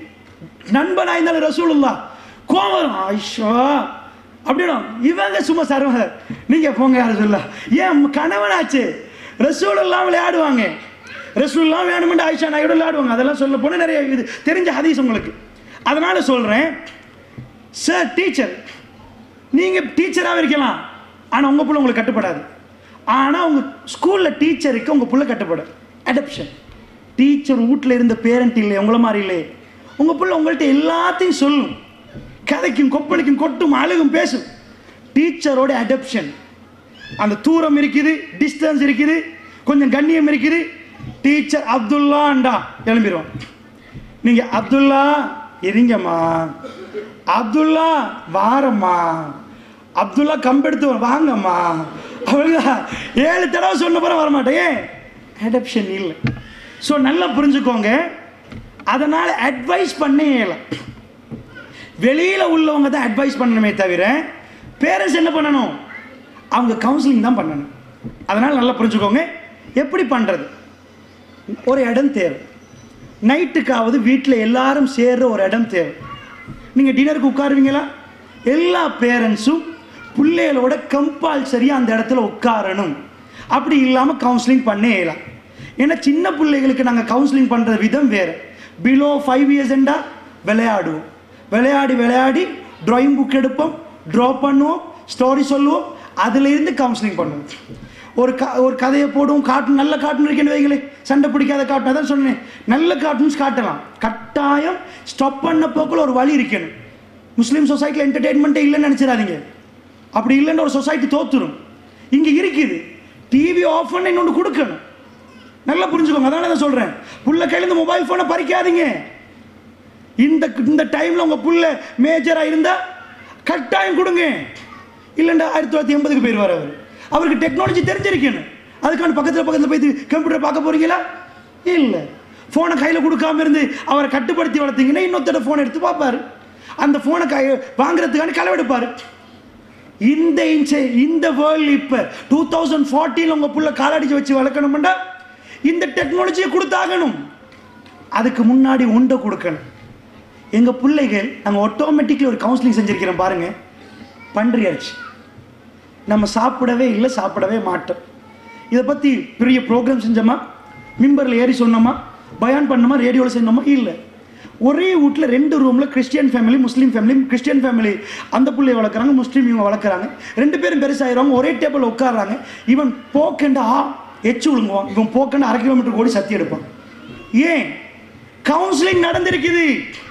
நண்பனாக இருந்தாலும் ரசூலுல்லா கோவம் ஆயிஷா அப்படின்னா இவங்க சும்மா சர்வ நீங்கள் போங்க யாரும் சொல்ல ஏன் கணவனாச்சு ரசூலெல்லாம் விளையாடுவாங்க ரசூல்லாம் வேணுமென்று ஆயிஷா நாயோட விளையாடுவாங்க அதெல்லாம் சொல்ல போனால் நிறைய இது தெரிஞ்ச ஹதீஸ் உங்களுக்கு அதனால் சொல்கிறேன் சார் டீச்சர் நீங்கள் டீச்சராகவே இருக்கலாம் ஆனால் உங்கள் புள்ள உங்களுக்கு கட்டுப்படாது ஆனால் உங்கள் ஸ்கூலில் டீச்சருக்கு உங்கள் புள்ள கட்டுப்படும் அடப்ஷன் டீச்சர் வீட்டில் இருந்த பேரண்ட் இல்லை உங்கள மாதிரி இல்லை உங்கள் புள்ள உங்கள்கிட்ட எல்லாத்தையும் சொல்லும் கதைக்கும் கொப்பளிக்கும் கொட்டும் அழுகும் பேசும் டீச்சரோட அடப்ஷன் அந்த தூரம் இருக்குது டிஸ்டன்ஸ் இருக்குது கொஞ்சம் கண்ணியம் இருக்குது டீச்சர் அப்துல்லாண்டா எழும்பிடுவோம் நீங்கள் அப்துல்லா இருங்கம்மா அப்துல்லா வாரம்மா அப்துல்லா கம்பெடுத்து வா- வாங்கம்மா அவ்வளோதான் ஏழு தடவை சொன்ன பிறகு வரமாட்டேன் அடப்ஷன் இல்லை ஸோ நல்லா புரிஞ்சுக்கோங்க அதனால் அட்வைஸ் பண்ணே இயலாம் வெளியில் உள்ளவங்க தான் அட்வைஸ் பண்ணணுமே தவிர பேரண்ட்ஸ் என்ன பண்ணணும் அவங்க கவுன்சிலிங் தான் பண்ணணும் அதனால் நல்லா புரிஞ்சுக்கோங்க எப்படி பண்ணுறது ஒரு இடம் தேவை நைட்டுக்காவது வீட்டில் எல்லாரும் சேர்ற ஒரு இடம் தேவை நீங்கள் டின்னருக்கு உட்காருவீங்களா எல்லா பேரண்ட்ஸும் பிள்ளைகளோட கம்பல்சரியாக அந்த இடத்துல உட்காரணும் அப்படி இல்லாமல் கவுன்சிலிங் பண்ணே இயலாம் ஏன்னா சின்ன பிள்ளைகளுக்கு நாங்கள் கவுன்சிலிங் பண்ணுற விதம் வேறு பிலோ ஃபைவ் இயர்ஸ்ண்டா விளையாடுவோம் விளையாடி விளையாடி ட்ராயிங் புக் எடுப்போம் ட்ரா பண்ணுவோம் ஸ்டோரி சொல்லுவோம் அதுலேருந்து கவுன்சிலிங் பண்ணுவோம் ஒரு க ஒரு கதையை போடுவோம் கார்ட்டூன் நல்ல கார்ட்டூன் இருக்குன்னு வைங்களே சண்டை பிடிக்காத கார்ட்டூன் அதான் சொன்னேன் நல்ல கார்ட்டூன்ஸ் காட்டலாம் கட்டாயம் ஸ்டாப் பண்ண போக்குள்ள ஒரு வழி இருக்கணும் முஸ்லீம் சொசைட்டியில் என்டர்டெயின்மெண்ட்டே இல்லைன்னு நினச்சிடாதீங்க அப்படி இல்லைன்னு ஒரு சொசைட்டி தோத்துரும் இங்கே இருக்குது டிவி ஆஃப் பண்ண இன்னொன்று கொடுக்கணும் நல்லா புரிஞ்சுக்கோங்க அதான் நான் சொல்கிறேன் புள்ள கையில இந்த மொபைல் ஃபோனை பறிக்காதீங்க இந்த இந்த டைமில் உங்கள் புள்ள மேஜராக இருந்தால் கட்டாயம் கொடுங்க இல்லைண்டா ஆயிரத்தி தொள்ளாயிரத்தி எண்பதுக்கு போயிடுவார் அவர் அவருக்கு டெக்னாலஜி தெரிஞ்சிருக்கணும் அதுக்கான பக்கத்தில் பக்கத்தில் போய் கம்ப்யூட்டர் பார்க்க போகிறீங்களா இல்லை ஃபோனை கையில் கொடுக்காம இருந்து அவரை கட்டுப்படுத்தி வளர்த்தீங்கன்னா இன்னொருத்தர ஃபோன் எடுத்து பார்ப்பாரு அந்த ஃபோனை கை வாங்குறதுக்கான களவெடுப்பார் இந்த இன்ச்ச இந்த வேர்ல்டு இப்போ டூ தௌசண்ட் ஃபார்ட்டியில் உங்கள் புள்ள காலடிச்சு வச்சு வளர்க்கணும்னா இந்த டெக்னாலஜியை கொடுத்தாகணும் அதுக்கு முன்னாடி உண்டை கொடுக்கணும் எங்கள் பிள்ளைகள் நாங்கள் ஆட்டோமேட்டிக்லி ஒரு கவுன்சிலிங் செஞ்சுருக்கிறோம் பாருங்க பன்றி அரிசி நம்ம சாப்பிடவே இல்லை சாப்பிடவே மாட்டோம் இதை பற்றி பெரிய ப்ரோக்ராம் செஞ்சோமா மிம்பரில் ஏறி சொன்னோமா பயான் பண்ணோமா ரேடியோவில் செஞ்சோமா இல்லை ஒரே வீட்டில் ரெண்டு ரூமில் Christian family Muslim family Christian family அந்த பிள்ளைய வளர்க்குறாங்க முஸ்லீம் இவங்க வளர்க்குறாங்க ரெண்டு பேரும் பெருசாயிடுவாங்க ஒரே டேபிள் உட்காடுறாங்க இவன் போக்கண்டா எச்சு விழுங்குவான் இவன் போக்கண்டு அரை கிலோமீட்டர் ஓடி சத்தி எடுப்பான் ஏன் கவுன்சிலிங் நடந்திருக்குது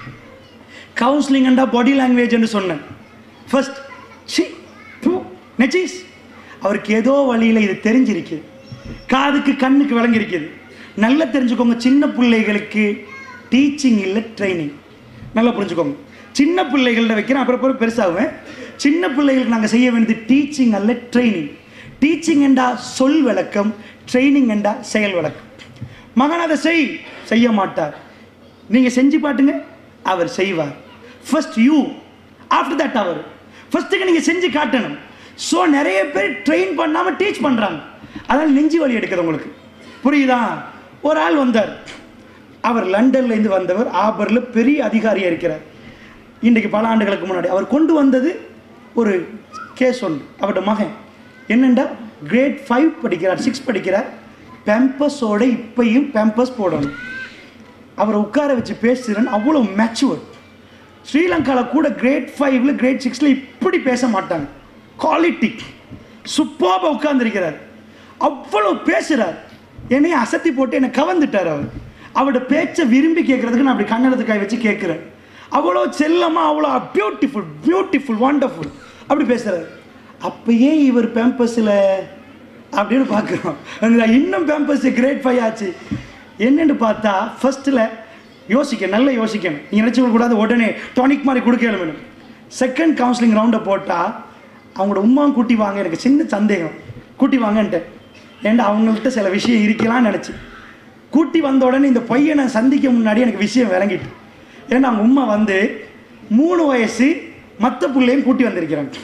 கவுன்சிலிங் அண்டா பாடி லாங்குவேஜ்னு சொன்னேன் ஃபர்ஸ்ட் சி டூ நெச்சீஸ் அவருக்கு ஏதோ வழியில் இது தெரிஞ்சிருக்கு காதுக்கு கண்ணுக்கு விளங்கிருக்குது நல்லா தெரிஞ்சுக்கோங்க சின்ன பிள்ளைகளுக்கு டீச்சிங் இல்லை ட்ரைனிங் நல்லா புரிஞ்சுக்கோங்க சின்ன பிள்ளைகள்ட்ட வைக்கிறேன் அப்புறம் அப்புறம் பெருசாகுவேன் சின்ன பிள்ளைகளுக்கு நாங்கள் செய்ய வேண்டியது டீச்சிங் அல்ல ட்ரைனிங் டீச்சிங் என்றா சொல் விளக்கம் ட்ரைனிங் என்றா செயல் விளக்கம் மகன் அதை செய் செய்ய மாட்டார் நீங்கள் செஞ்சு பாட்டுங்க அவர் செய்வார் ஃபர்ஸ்ட் யூ ஆஃப்டர் தட் அவர் ஃபர்ஸ்ட்டுக்கு நீங்கள் செஞ்சு காட்டணும் ஸோ நிறைய பேர் ட்ரெயின் பண்ணாமல் டீச் பண்ணுறாங்க அதனால் நெஞ்சு வலி எடுக்குது உங்களுக்கு புரியுதா ஒரு ஆள் வந்தார் அவர் லண்டன்லேருந்து வந்தவர் ஆபரில் பெரிய அதிகாரியாக இருக்கிறார் இன்றைக்கு பல ஆண்டுகளுக்கு முன்னாடி அவர் கொண்டு வந்தது ஒரு கேஸ் ஒன்று அவரோட மகன் என்னென்னா கிரேட் ஃபைவ் படிக்கிறார் சிக்ஸ் படிக்கிறார் பேம்பஸோட இப்பையும் பேம்பஸ் போடணும் அவரை உட்கார வச்சு பேசுகிறேன்னு அவ்வளோ மேச்சுவர் ஸ்ரீலங்காவில் கூட கிரேட் ஃபைவ்ல கிரேட் சிக்ஸில் இப்படி பேச மாட்டாங்க குவாலிட்டி சூப்பராக உட்கார்ந்துருக்கிறார் அவ்வளோ பேசுகிறார் என்னைய அசத்தி போட்டு என்னை கவர்ந்துட்டார் அவர் அவரோட பேச்சை விரும்பி கேட்குறதுக்கு நான் அப்படி கண்ணெடுத்து கை வச்சு கேட்குறேன் அவ்வளோ செல்லமாக அவ்வளோ பியூட்டிஃபுல் பியூட்டிஃபுல் வண்டர்ஃபுல் அப்படி பேசுகிறார் அப்பயே இவர் பேம்பஸில் அப்படின்னு பார்க்குறோம் இன்னும் பேம்பஸ் கிரேட் ஃபைவ் ஆச்சு என்னன்னு பார்த்தா ஃபர்ஸ்ட்டில் யோசிக்க நல்லா யோசிக்கணும் நீங்கள் நினச்சி கூடாது உடனே டானிக் மாதிரி கொடுக்க வேணும் செகண்ட் கவுன்சிலிங் ரவுண்டை போட்டால் அவங்களோட உமாவும் கூட்டி வாங்க எனக்கு சின்ன சந்தேகம் கூட்டி வாங்கன்ட்டு ஏன்டா அவங்கள்ட்ட சில விஷயம் இருக்கலாம்னு நினச்சி கூட்டி வந்த உடனே இந்த பையனை சந்திக்க முன்னாடி எனக்கு விஷயம் விளங்கிட்டு ஏன்னா அவங்க உம்மா வந்து மூணு வயசு மற்ற பிள்ளையும் கூட்டி வந்திருக்கிறாங்க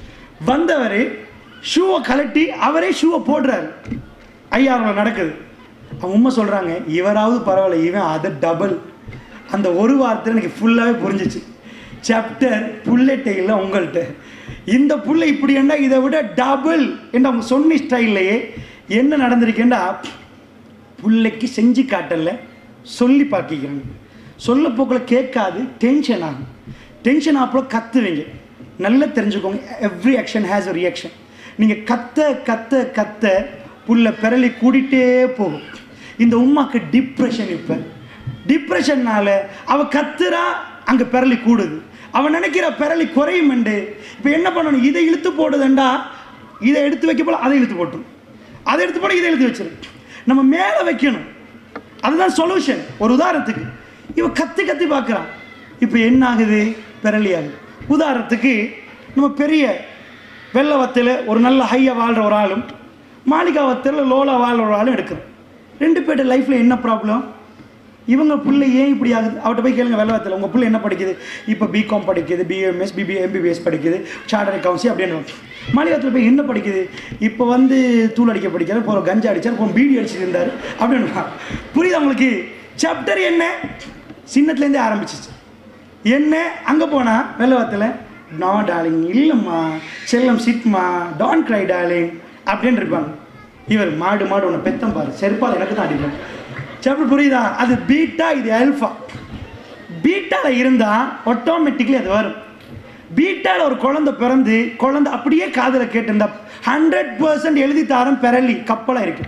வந்தவர் ஷூவை கலட்டி அவரே ஷூவை போடுறாரு ஐயாயிரம் நடக்குது அவங்க உண்மை சொல்கிறாங்க இவராவது பரவாயில்ல இவன் அது டபுள் அந்த ஒரு வார்த்தை எனக்கு ஃபுல்லாகவே புரிஞ்சிச்சு சாப்டர் புல்லட்டை இல்லை உங்கள்கிட்ட இந்த புள்ள இப்படி என்ன இதை விட டபுள் என்று அவங்க சொன்ன ஸ்டைல்லையே என்ன நடந்திருக்கேன்டா புள்ளைக்கு செஞ்சு காட்டல சொல்லி பார்க்கிக்கிறாங்க சொல்ல போக்கில் கேட்காது டென்ஷன் ஆகும் டென்ஷன் ஆப்போ கத்துவீங்க நல்லா தெரிஞ்சுக்கோங்க every action has a reaction நீங்கள் கத்த கத்த கத்த புள்ள பிறலி கூடிட்டே போகும் இந்த உமாக்கு டிப்ரெஷன் இப்போ டிப்ரெஷன்னால அவ கத்துறா அங்க பிறலி கூடுது அவன் நினைக்கிற பிறலி குறையும் இப்போ என்ன பண்ணணும் இதை இழுத்து போடுதுண்டா இதை எடுத்து வைக்க போல அதை இழுத்து போட்டும் அதை எடுத்து போட இதை எழுதி வச்சிரு நம்ம மேலே வைக்கணும் அதுதான் சொல்யூஷன் ஒரு உதாரணத்துக்கு இவ கத்தி கத்தி பார்க்குறான் இப்போ என்ன ஆகுது பிறலி ஆகுது உதாரணத்துக்கு நம்ம பெரிய வெள்ளவத்தில் ஒரு நல்ல ஹையாக வாழ்கிற ஒரு ஆளும் மாளிகாவத்தில் லோலா வாழ்கிற ஒரு ஆளும் எடுக்கிறோம் ரெண்டு பேர்ட்ட லைஃப்பில் என்ன ப்ராப்ளம் இவங்க பிள்ளை ஏன் இப்படி ஆகுது அவட்ட போய் கேளுங்க வெள்ளவத்தில் உங்கள் பிள்ளை என்ன படிக்குது இப்போ பிகாம் படிக்குது பிஎம்எஸ் பிபி எம்பிபிஎஸ் படிக்குது சார்டர் அக்கௌண்ட்ஸி அப்படின்னு மாநிலத்தில் போய் என்ன படிக்குது இப்போ வந்து தூள் அடிக்க படிக்கிறார் இப்போ கஞ்சா அடிச்சார் இப்போ பீடி அடிச்சிட்டு இருந்தார் அப்படின்னு புரியுது உங்களுக்கு சாப்டர் என்ன சின்னத்துலேருந்தே ஆரம்பிச்சிச்சு என்ன அங்கே போனால் வெள்ளவத்தில் நோ டார்லிங் இல்லைம்மா செல்லம் சிட்மா டான் க்ரை டார்லிங் அப்படின்னு இருப்பாங்க இவர் மாடு மாடு உன்னை பெத்தம் பாரு செருப்பால் எனக்கு தான் அடிப்பேன் சாப்டர் புரியுதா அது பீட்டா இது அல்ஃபா பீட்டால இருந்தா ஆட்டோமேட்டிக்லி அது வரும் பீட்டால ஒரு குழந்தை பிறந்து குழந்தை அப்படியே காதுல கேட்டிருந்தா ஹண்ட்ரட் பர்சன்ட் எழுதி தாரம் பெரலி கப்பலா இருக்கு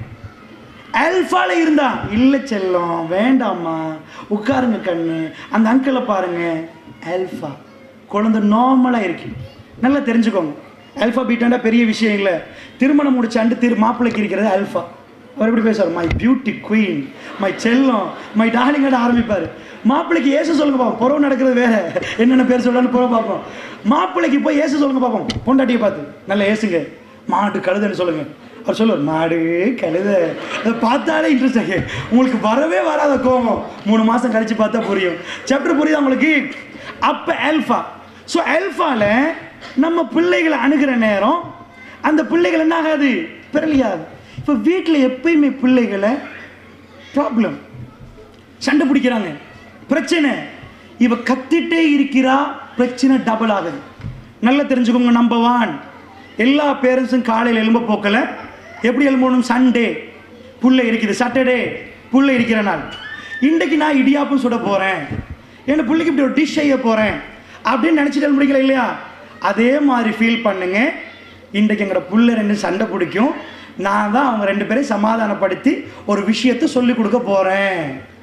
அல்ஃபால இருந்தா இல்ல செல்லம் வேண்டாம்மா உட்காருங்க கண்ணு அந்த அங்கிளை பாருங்க அல்ஃபா குழந்தை நார்மலா இருக்கு நல்லா தெரிஞ்சுக்கோங்க அல்ஃபா பீட்டாண்டா பெரிய விஷயம் இல்லை திருமணம் முடிச்சாண்டு திரு மாப்பிள்ளைக்கு இருக்கிறது அல்ஃபா அவர் எப்படி பேசுவார் மை பியூட்டி குயின் மை செல்லம் மை டார்லிங்கோட ஆரம்பிப்பார் மாப்பிள்ளைக்கு ஏசு சொல்லுங்க பார்ப்போம் புறவு நடக்கிறது வேற என்னென்ன பேர் சொல்லலாம்னு புறவு பார்ப்போம் மாப்பிள்ளைக்கு போய் ஏசு சொல்லுங்க பார்ப்போம் பொண்டாட்டியை பார்த்து நல்லா ஏசுங்க மாடு கழுதுன்னு சொல்லுங்க அவர் சொல்லுவார் மாடு கழுத அதை பார்த்தாலே இன்ட்ரெஸ்ட் ஆகி உங்களுக்கு வரவே வராத கோபம் மூணு மாதம் கழிச்சு பார்த்தா புரியும் சாப்டர் புரியுதா உங்களுக்கு அப்போ ஆல்ஃபா ஸோ ஆல்ஃபால நம்ம பிள்ளைகளை அணுகிற நேரம் அந்த பிள்ளைகள் என்ன ஆகாது பிறலியாது இப்போ வீட்டில் எப்பயுமே பிள்ளைகளை ப்ராப்ளம் சண்டை பிடிக்கிறாங்க பிரச்சனை இவ கத்திட்டே இருக்கிறா பிரச்சனை டபுள் ஆகுது நல்லா தெரிஞ்சுக்கோங்க நம்பர் ஒன் எல்லா பேரண்ட்ஸும் காலையில் எலும்ப போக்கல எப்படி எழும்பணும் சண்டே புள்ள இருக்குது சாட்டர்டே புள்ள இருக்கிற நாள் இன்றைக்கு நான் இடியாப்பம் சுட போகிறேன் என் பிள்ளைக்கு இப்படி ஒரு டிஷ் செய்ய போகிறேன் அப்படின்னு நினச்சிட்டு முடிக்கல இல்லையா அதே மாதிரி ஃபீல் பண்ணுங்க இன்றைக்கு எங்களோட புள்ள ரெண்டு சண்டை பிடிக்கும் நான் தான் அவங்க ரெண்டு பேரையும் சமாதானப்படுத்தி ஒரு விஷயத்தை சொல்லிக் கொடுக்க போகிறேன்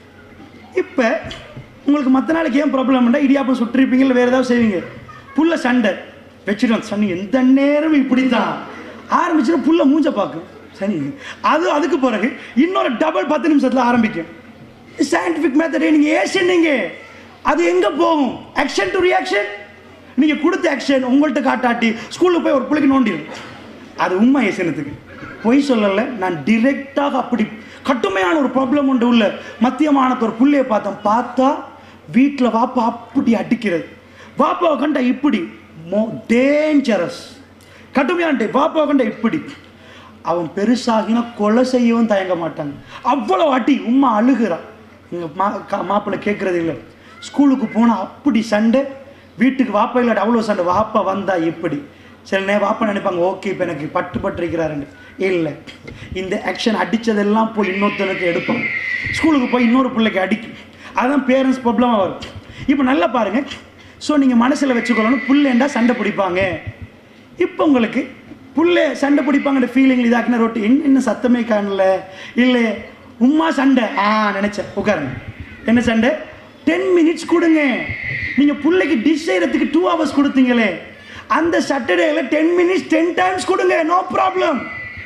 இப்போ உங்களுக்கு மற்ற நாளைக்கு ஏன் ப்ராப்ளம்னா இடியாப்பம் சுட்டிருப்பீங்க இல்லை வேறு ஏதாவது செய்வீங்க புள்ள சண்டை வச்சுட்டு சனி எந்த நேரம் இப்படி தான் ஆரம்பிச்சுன்னா புள்ள மூஞ்ச பார்க்கும் சனி அது அதுக்கு பிறகு இன்னொரு டபுள் பத்து நிமிஷத்தில் ஆரம்பிக்கும் சயின்டிஃபிக் மெத்தடே நீங்கள் ஏஷன் நீங்கள் அது எங்கே போகும் ஆக்ஷன் டு ரியாக்ஷன் நீங்கள் கொடுத்த ஆக்ஷன் உங்கள்கிட்ட காட்டாட்டி ஸ்கூலில் போய் ஒரு பிள்ளைக்கு நோண்டிடும் அது உண்மை ஏசனத்துக்கு பொய் சொல்லலை நான் டிரெக்டாக அப்படி கட்டுமையான ஒரு ப்ராப்ளம் உண்டு உள்ள மத்தியமானத்து ஒரு புள்ளையை பார்த்தேன் பார்த்தா வீட்டில் வாப்பா அப்படி அடிக்கிறது வாப்பாவை கண்டா இப்படி மோ டேஞ்சரஸ் கடுமையான வாப்பாவை கண்டா இப்படி அவன் பெருசாகினா கொலை செய்யவும் தயங்க மாட்டாங்க அவ்வளோ அடி உம்மா அழுகிறான் எங்கள் மா கா- மாப்பிள்ளை கேட்குறது இல்லை ஸ்கூலுக்கு போனால் அப்படி சண்டை வீட்டுக்கு வாப்பா இல்லாட்டி அவ்வளோ சண்டை வாப்பா வந்தா இப்படி சில நேரம் வாப்பா நினைப்பாங்க ஓகே இப்போ எனக்கு பட்டு பட்டு இருக்கிறாருன்னு இல்லை இந்த ஆக்ஷன் அடித்ததெல்லாம் போய் இன்னொருத்தனுக்கு எடுப்போம் ஸ்கூலுக்கு போய் இன்னொரு பிள்ளைக்கு அடிக்கும் அதுதான் பேரண்ட்ஸ் ப்ராப்ளமாக வரும் இப்போ நல்லா பாருங்க ஸோ நீங்கள் மனசில் வச்சுக்கொள்ளணும் புள்ளேண்டா சண்டை பிடிப்பாங்க இப்போ உங்களுக்கு புள்ள சண்டை பிடிப்பாங்கன்ற ஃபீலிங் இதாக்கின ரொட்டி எங்க என்ன சத்தமே காணல இல்லை உம்மா சண்டை ஆ நினைச்சேன் உட்காருங்க என்ன சண்டை டென் மினிட்ஸ் கொடுங்க நீங்கள் பிள்ளைக்கு டிஷ் செய்கிறதுக்கு டூ ஹவர்ஸ் கொடுத்தீங்களே அந்த சாட்டர்டேல டென் மினிட்ஸ் டென் டைம்ஸ் கொடுங்க நோ ப்ராப்ளம்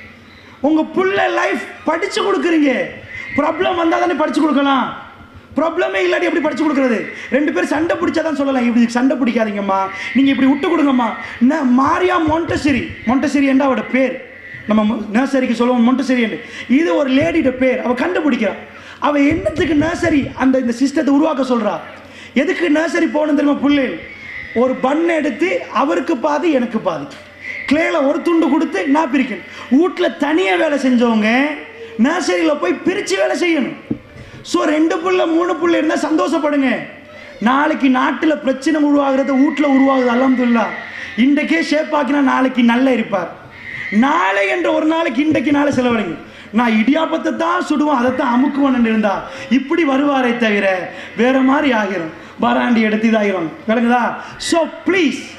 உங்க புள்ள லைஃப் படிச்சு கொடுக்குறீங்க ப்ராப்ளம் வந்தால் தானே படிச்சு கொடுக்கலாம் ப்ராப்ளமே இல்லாட்டி எப்படி படிச்சு கொடுக்குறது ரெண்டு பேரும் சண்டை பிடிச்சாதான் சொல்லலாம் இப்படி சண்டை பிடிக்காதீங்கம்மா நீங்கள் இப்படி விட்டு கொடுங்கம்மா ந- மாரியா மொண்டசிரி மொண்டசிரி என்ற அவட பேர் நம்ம நர்சரிக்கு சொல்லுவோம் மொண்டசிரி என்று இது ஒரு லேடியோட பேர் அவள் கண்டுபிடிக்கிறா அவள் என்னத்துக்கு நர்சரி அந்த இந்த சிஸ்டத்தை உருவாக்க சொல்றா எதுக்கு நர்சரி போகணும் தெரியுமா புள்ளை ஒரு பண்ணை எடுத்து அவருக்கு பாதி எனக்கு பாதி கிளேல ஒரு துண்டு கொடுத்து நான் பிரிக்கணும் வீட்டில் தனியாக வேலை செஞ்சவங்க நர்சரியில் போய் பிரித்து வேலை செய்யணும் ஸோ ரெண்டு புள்ள மூணு புள்ள இருந்தால் சந்தோஷப்படுங்க நாளைக்கு நாட்டில் பிரச்சனை உருவாகிறது வீட்டில் உருவாகுது அலமதுல்லா இன்றைக்கே ஷேப் ஆக்கினா நாளைக்கு நல்லா இருப்பார் நாளை என்ற ஒரு நாளைக்கு இன்றைக்கு நாளை செலவழிங்க நான் இடியாப்பத்தை தான் சுடுவேன் அதை தான் அமுக்குவேன் இருந்தா இப்படி வருவாரே தவிர வேற மாதிரி ஆகிரும் பாராண்டி எடுத்து இதாகிரும் விளங்குதா ஸோ ப்ளீஸ்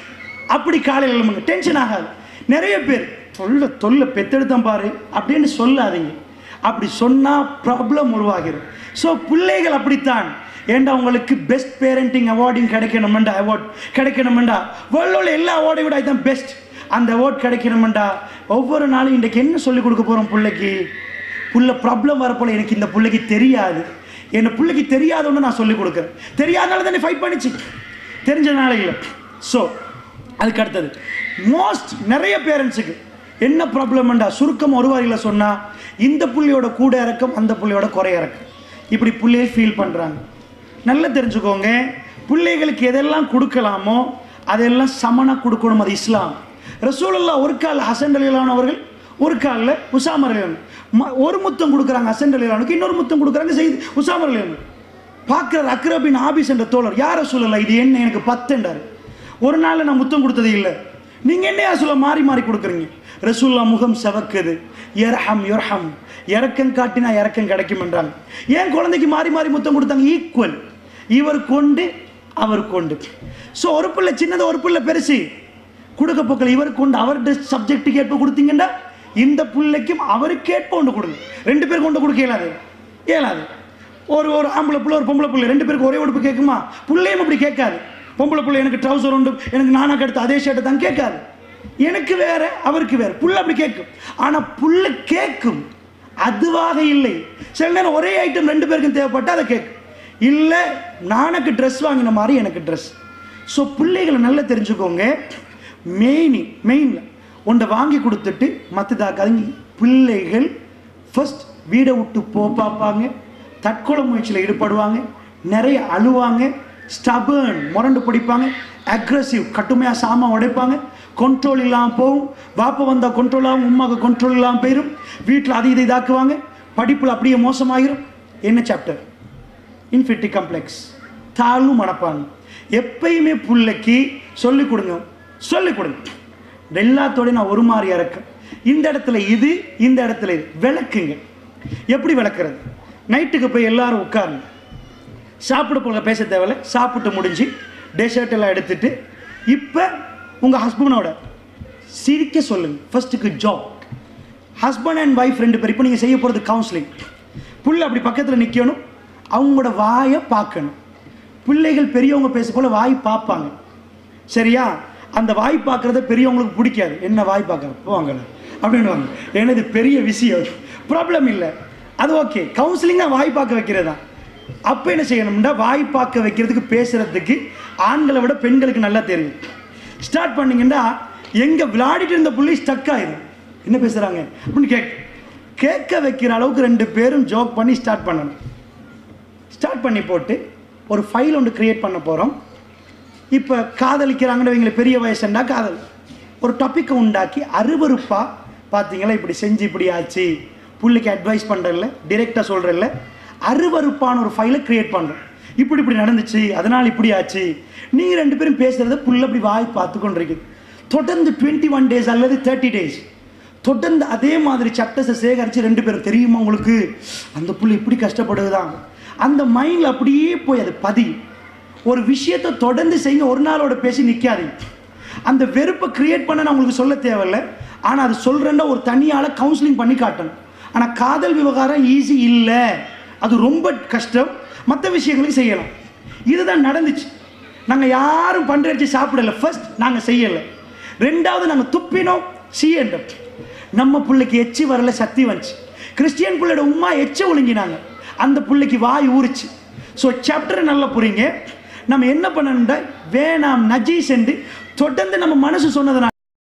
அப்படி காலையில் எழும்புங்க டென்ஷன் ஆகாது நிறைய பேர் தொல்ல தொல்ல பெத்தெடுத்தம் பாரு அப்படின்னு சொல்லாதீங்க அப்படி சொன்னால் ப்ராப்ளம் உருவாகிடும் ஸோ பிள்ளைகள் அப்படித்தான் ஏண்டா உங்களுக்கு பெஸ்ட் பேரண்டிங் அவார்டிங் கிடைக்கணுமெண்டா அவார்ட் கிடைக்கணுமெண்டா வேர்ல்டில் உள்ள எல்லா அவார்டை விட இதுதான் பெஸ்ட் அந்த அவார்ட் கிடைக்கணுமெண்டா ஒவ்வொரு நாளும் இன்றைக்கு என்ன சொல்லிக் கொடுக்க போகிறோம் பிள்ளைக்கு புள்ள ப்ராப்ளம் வரப்போல எனக்கு இந்த பிள்ளைக்கு தெரியாது என் பிள்ளைக்கு தெரியாதவன்னு நான் சொல்லிக் கொடுக்குறேன் தெரியாதனால தானே ஃபைட் பண்ணிச்சு தெரிஞ்சனால இல்லை ஸோ அதுக்கு அடுத்தது மோஸ்ட் நிறைய பேரண்ட்ஸுக்கு என்ன ப்ராப்ளம்ண்டா சுருக்கம் ஒரு வாரியில் சொன்னால் இந்த புள்ளியோட கூட இறக்கம் அந்த புள்ளியோட குறை இறக்கம் இப்படி புள்ளையை ஃபீல் பண்ணுறாங்க நல்லா தெரிஞ்சுக்கோங்க பிள்ளைகளுக்கு எதெல்லாம் கொடுக்கலாமோ அதெல்லாம் சமனாக கொடுக்கணும் அது இஸ்லாம் ரசூலுல்லா ஒரு கால் ஹசன் அலிலான் அவர்கள் ஒரு காலில் உசாமர் அலிலான் ம- ஒரு முத்தம் கொடுக்குறாங்க ஹசன் அலிலானுக்கு இன்னொரு முத்தம் கொடுக்குறாங்க செய்து உசாமர் அலிலான் பார்க்குறார் அக்ரபின் ஆபிஸ் என்ற தோழர் யார சொல்லல இது என்ன எனக்கு பத்துண்டார் ஒரு நாள் நான் முத்தம் கொடுத்தது இல்லை நீங்கள் என்ன சொல்ல மாறி மாறி கொடுக்குறீங்க ரசூல்லா முகம் செவக்குது எர்ஹம் யொர்ஹம் இறக்கம் காட்டினா இறக்கம் கிடைக்கும் என்றாங்க ஏன் குழந்தைக்கு மாறி மாறி முத்தம் கொடுத்தாங்க ஈக்குவல் இவர் கொண்டு அவர் கொண்டு ஸோ ஒரு பிள்ளை சின்னது ஒரு பிள்ளை பெருசு கொடுக்க போக்கல இவர் கொண்டு அவர்கிட்ட சப்ஜெக்ட்டுக்கு ஏற்ப கொடுத்தீங்கன்னா இந்த பிள்ளைக்கும் அவருக்கு ஏற்ப கொண்டு கொடுங்க ரெண்டு பேர் கொண்டு கொடுக்க இயலாது இயலாது ஒரு ஒரு ஆம்பளை பிள்ளை ஒரு பொம்பளை பிள்ளை ரெண்டு பேருக்கு ஒரே உடுப்பு கேட்குமா பிள்ளையும் அப்படி கேட்காது பொம்பளை பிள்ளை எனக்கு ட்ரௌசர் உண்டு எனக்கு நானாக எடுத்து அதே ஷர்ட்டை தான் கேட்காது எனக்கு வேற அவருக்கு வேற புள்ள அப்படி கேட்கும் ஆனால் புள்ள கேட்கும் அதுவாக இல்லை சில நேரம் ஒரே ஐட்டம் ரெண்டு பேருக்கும் தேவைப்பட்டு அதை கேட்கும் இல்லை நானுக்கு ட்ரெஸ் வாங்கின மாதிரி எனக்கு ட்ரெஸ் ஸோ பிள்ளைகளை நல்லா தெரிஞ்சுக்கோங்க மெயின் மெயினில் ஒன்றை வாங்கி கொடுத்துட்டு மற்றதாக்காதீங்க பிள்ளைகள் ஃபர்ஸ்ட் வீடை விட்டு போ பார்ப்பாங்க தற்கொலை முயற்சியில் ஈடுபடுவாங்க நிறைய அழுவாங்க ஸ்டபர்ன் முரண்டு பிடிப்பாங்க அக்ரஸிவ் கட்டுமையாக சாமான் உடைப்பாங்க கண்ட்ரோல் இல்லாமல் போகும் பாப்பா வந்தால் கண்ட்ரோல் ஆகும் உமாவுக்கு கண்ட்ரோல் இல்லாமல் போயிடும் வீட்டில் அதை இதை இதாக்குவாங்க படிப்பில் அப்படியே மோசமாகிரும் என்ன சாப்டர் இன்ஃபினிட்டி காம்ப்ளெக்ஸ் தாழ்வு மனப்பான்மை எப்பயுமே பிள்ளைக்கு சொல்லிக் கொடுங்க சொல்லிக் கொடுங்க எல்லாத்தோடய நான் ஒரு மாதிரி இறக்கேன் இந்த இடத்துல இது இந்த இடத்துல இது விளக்குங்க எப்படி விளக்குறது நைட்டுக்கு போய் எல்லாரும் உட்காருங்க சாப்பிட போல பேச தேவையில்ல சாப்பிட்டு முடிஞ்சு டெசர்ட் எல்லாம் எடுத்துட்டு இப்போ உங்கள் ஹஸ்பண்டோட சிரிக்க சொல்லுங்க ஃபர்ஸ்ட்டுக்கு ஜாப் ஹஸ்பண்ட் அண்ட் ஒய்ஃப் ரெண்டு பேர் இப்போ நீங்கள் செய்ய போகிறது கவுன்சிலிங் புள்ள அப்படி பக்கத்தில் நிற்கணும் அவங்களோட வாயை பார்க்கணும் பிள்ளைகள் பெரியவங்க பேச போல வாய் பார்ப்பாங்க சரியா அந்த வாய் பார்க்குறத பெரியவங்களுக்கு பிடிக்காது என்ன வாய் பார்க்குற போவாங்க அப்படின்னுவாங்க ஏன்னா இது பெரிய விஷயம் ப்ராப்ளம் இல்லை அது ஓகே கவுன்சிலிங்காக வாய் பார்க்க வைக்கிறது தான் அப்போ என்ன செய்யணும்னா வாய் பார்க்க வைக்கிறதுக்கு பேசுகிறதுக்கு ஆண்களை விட பெண்களுக்கு நல்லா தெரியும் ஸ்டார்ட் பண்ணீங்கன்னா எங்கே விளையாடிட்டு இருந்த புள்ளி ஸ்டக் ஆயிரும் என்ன பேசுகிறாங்க அப்படின்னு கேட்க கேட்க வைக்கிற அளவுக்கு ரெண்டு பேரும் ஜோக் பண்ணி ஸ்டார்ட் பண்ணணும் ஸ்டார்ட் பண்ணி போட்டு ஒரு ஃபைல் ஒன்று கிரியேட் பண்ண போகிறோம் இப்போ காதலிக்கிறாங்கன்னு வைங்களேன் பெரிய வயசுண்டா காதல் ஒரு டாப்பிக்கை உண்டாக்கி அருவருப்பாக பார்த்தீங்களா இப்படி செஞ்சு இப்படி ஆச்சு புள்ளிக்கு அட்வைஸ் பண்ணுறதில்ல டிரெக்டாக சொல்கிறதில்ல அருவருப்பான ஒரு ஃபைலை கிரியேட் பண்ணுறோம் இப்படி இப்படி நடந்துச்சு அதனால் இப்படி ஆச்சு நீங்கள் ரெண்டு பேரும் பேசுகிறத புள்ள அப்படி வாய் பார்த்து கொண்டிருக்குது தொடர்ந்து டுவெண்ட்டி ஒன் டேஸ் அல்லது தேர்ட்டி டேஸ் தொடர்ந்து அதே மாதிரி சட்டத்தை சேகரித்து ரெண்டு பேரும் தெரியுமா உங்களுக்கு அந்த புள்ள இப்படி கஷ்டப்படுதுதான் அந்த மைண்டில் அப்படியே போய் அது பதியும் ஒரு விஷயத்தை தொடர்ந்து செய்யுங்க ஒரு நாளோட பேசி நிற்காதீங்க அந்த வெறுப்பை கிரியேட் பண்ண நான் உங்களுக்கு சொல்ல தேவையில்ல ஆனால் அது சொல்கிறேன்னா ஒரு தனியால் கவுன்சிலிங் பண்ணி காட்டணும் ஆனால் காதல் விவகாரம் ஈஸி இல்லை அது ரொம்ப கஷ்டம் மற்ற விஷயங்களையும் செய்யலாம் இதுதான் நடந்துச்சு நாங்கள் யாரும் பன்றடிச்சு சாப்பிடல ஃபர்ஸ்ட் நாங்கள் செய்யலை ரெண்டாவது நாங்கள் துப்பினோம் சீஎன்டம் நம்ம பிள்ளைக்கு எச்சி வரல சக்தி வந்துச்சு கிறிஸ்டியன் பிள்ளையோட உமா எச்ச ஒழுங்கினாங்க அந்த பிள்ளைக்கு வாய் ஊறிச்சு ஸோ சாப்டர் நல்லா புரியுங்க நம்ம என்ன பண்ணணும்டா வேணாம் நஜீஸ் என்று தொடர்ந்து நம்ம மனசு சொன்னதுனால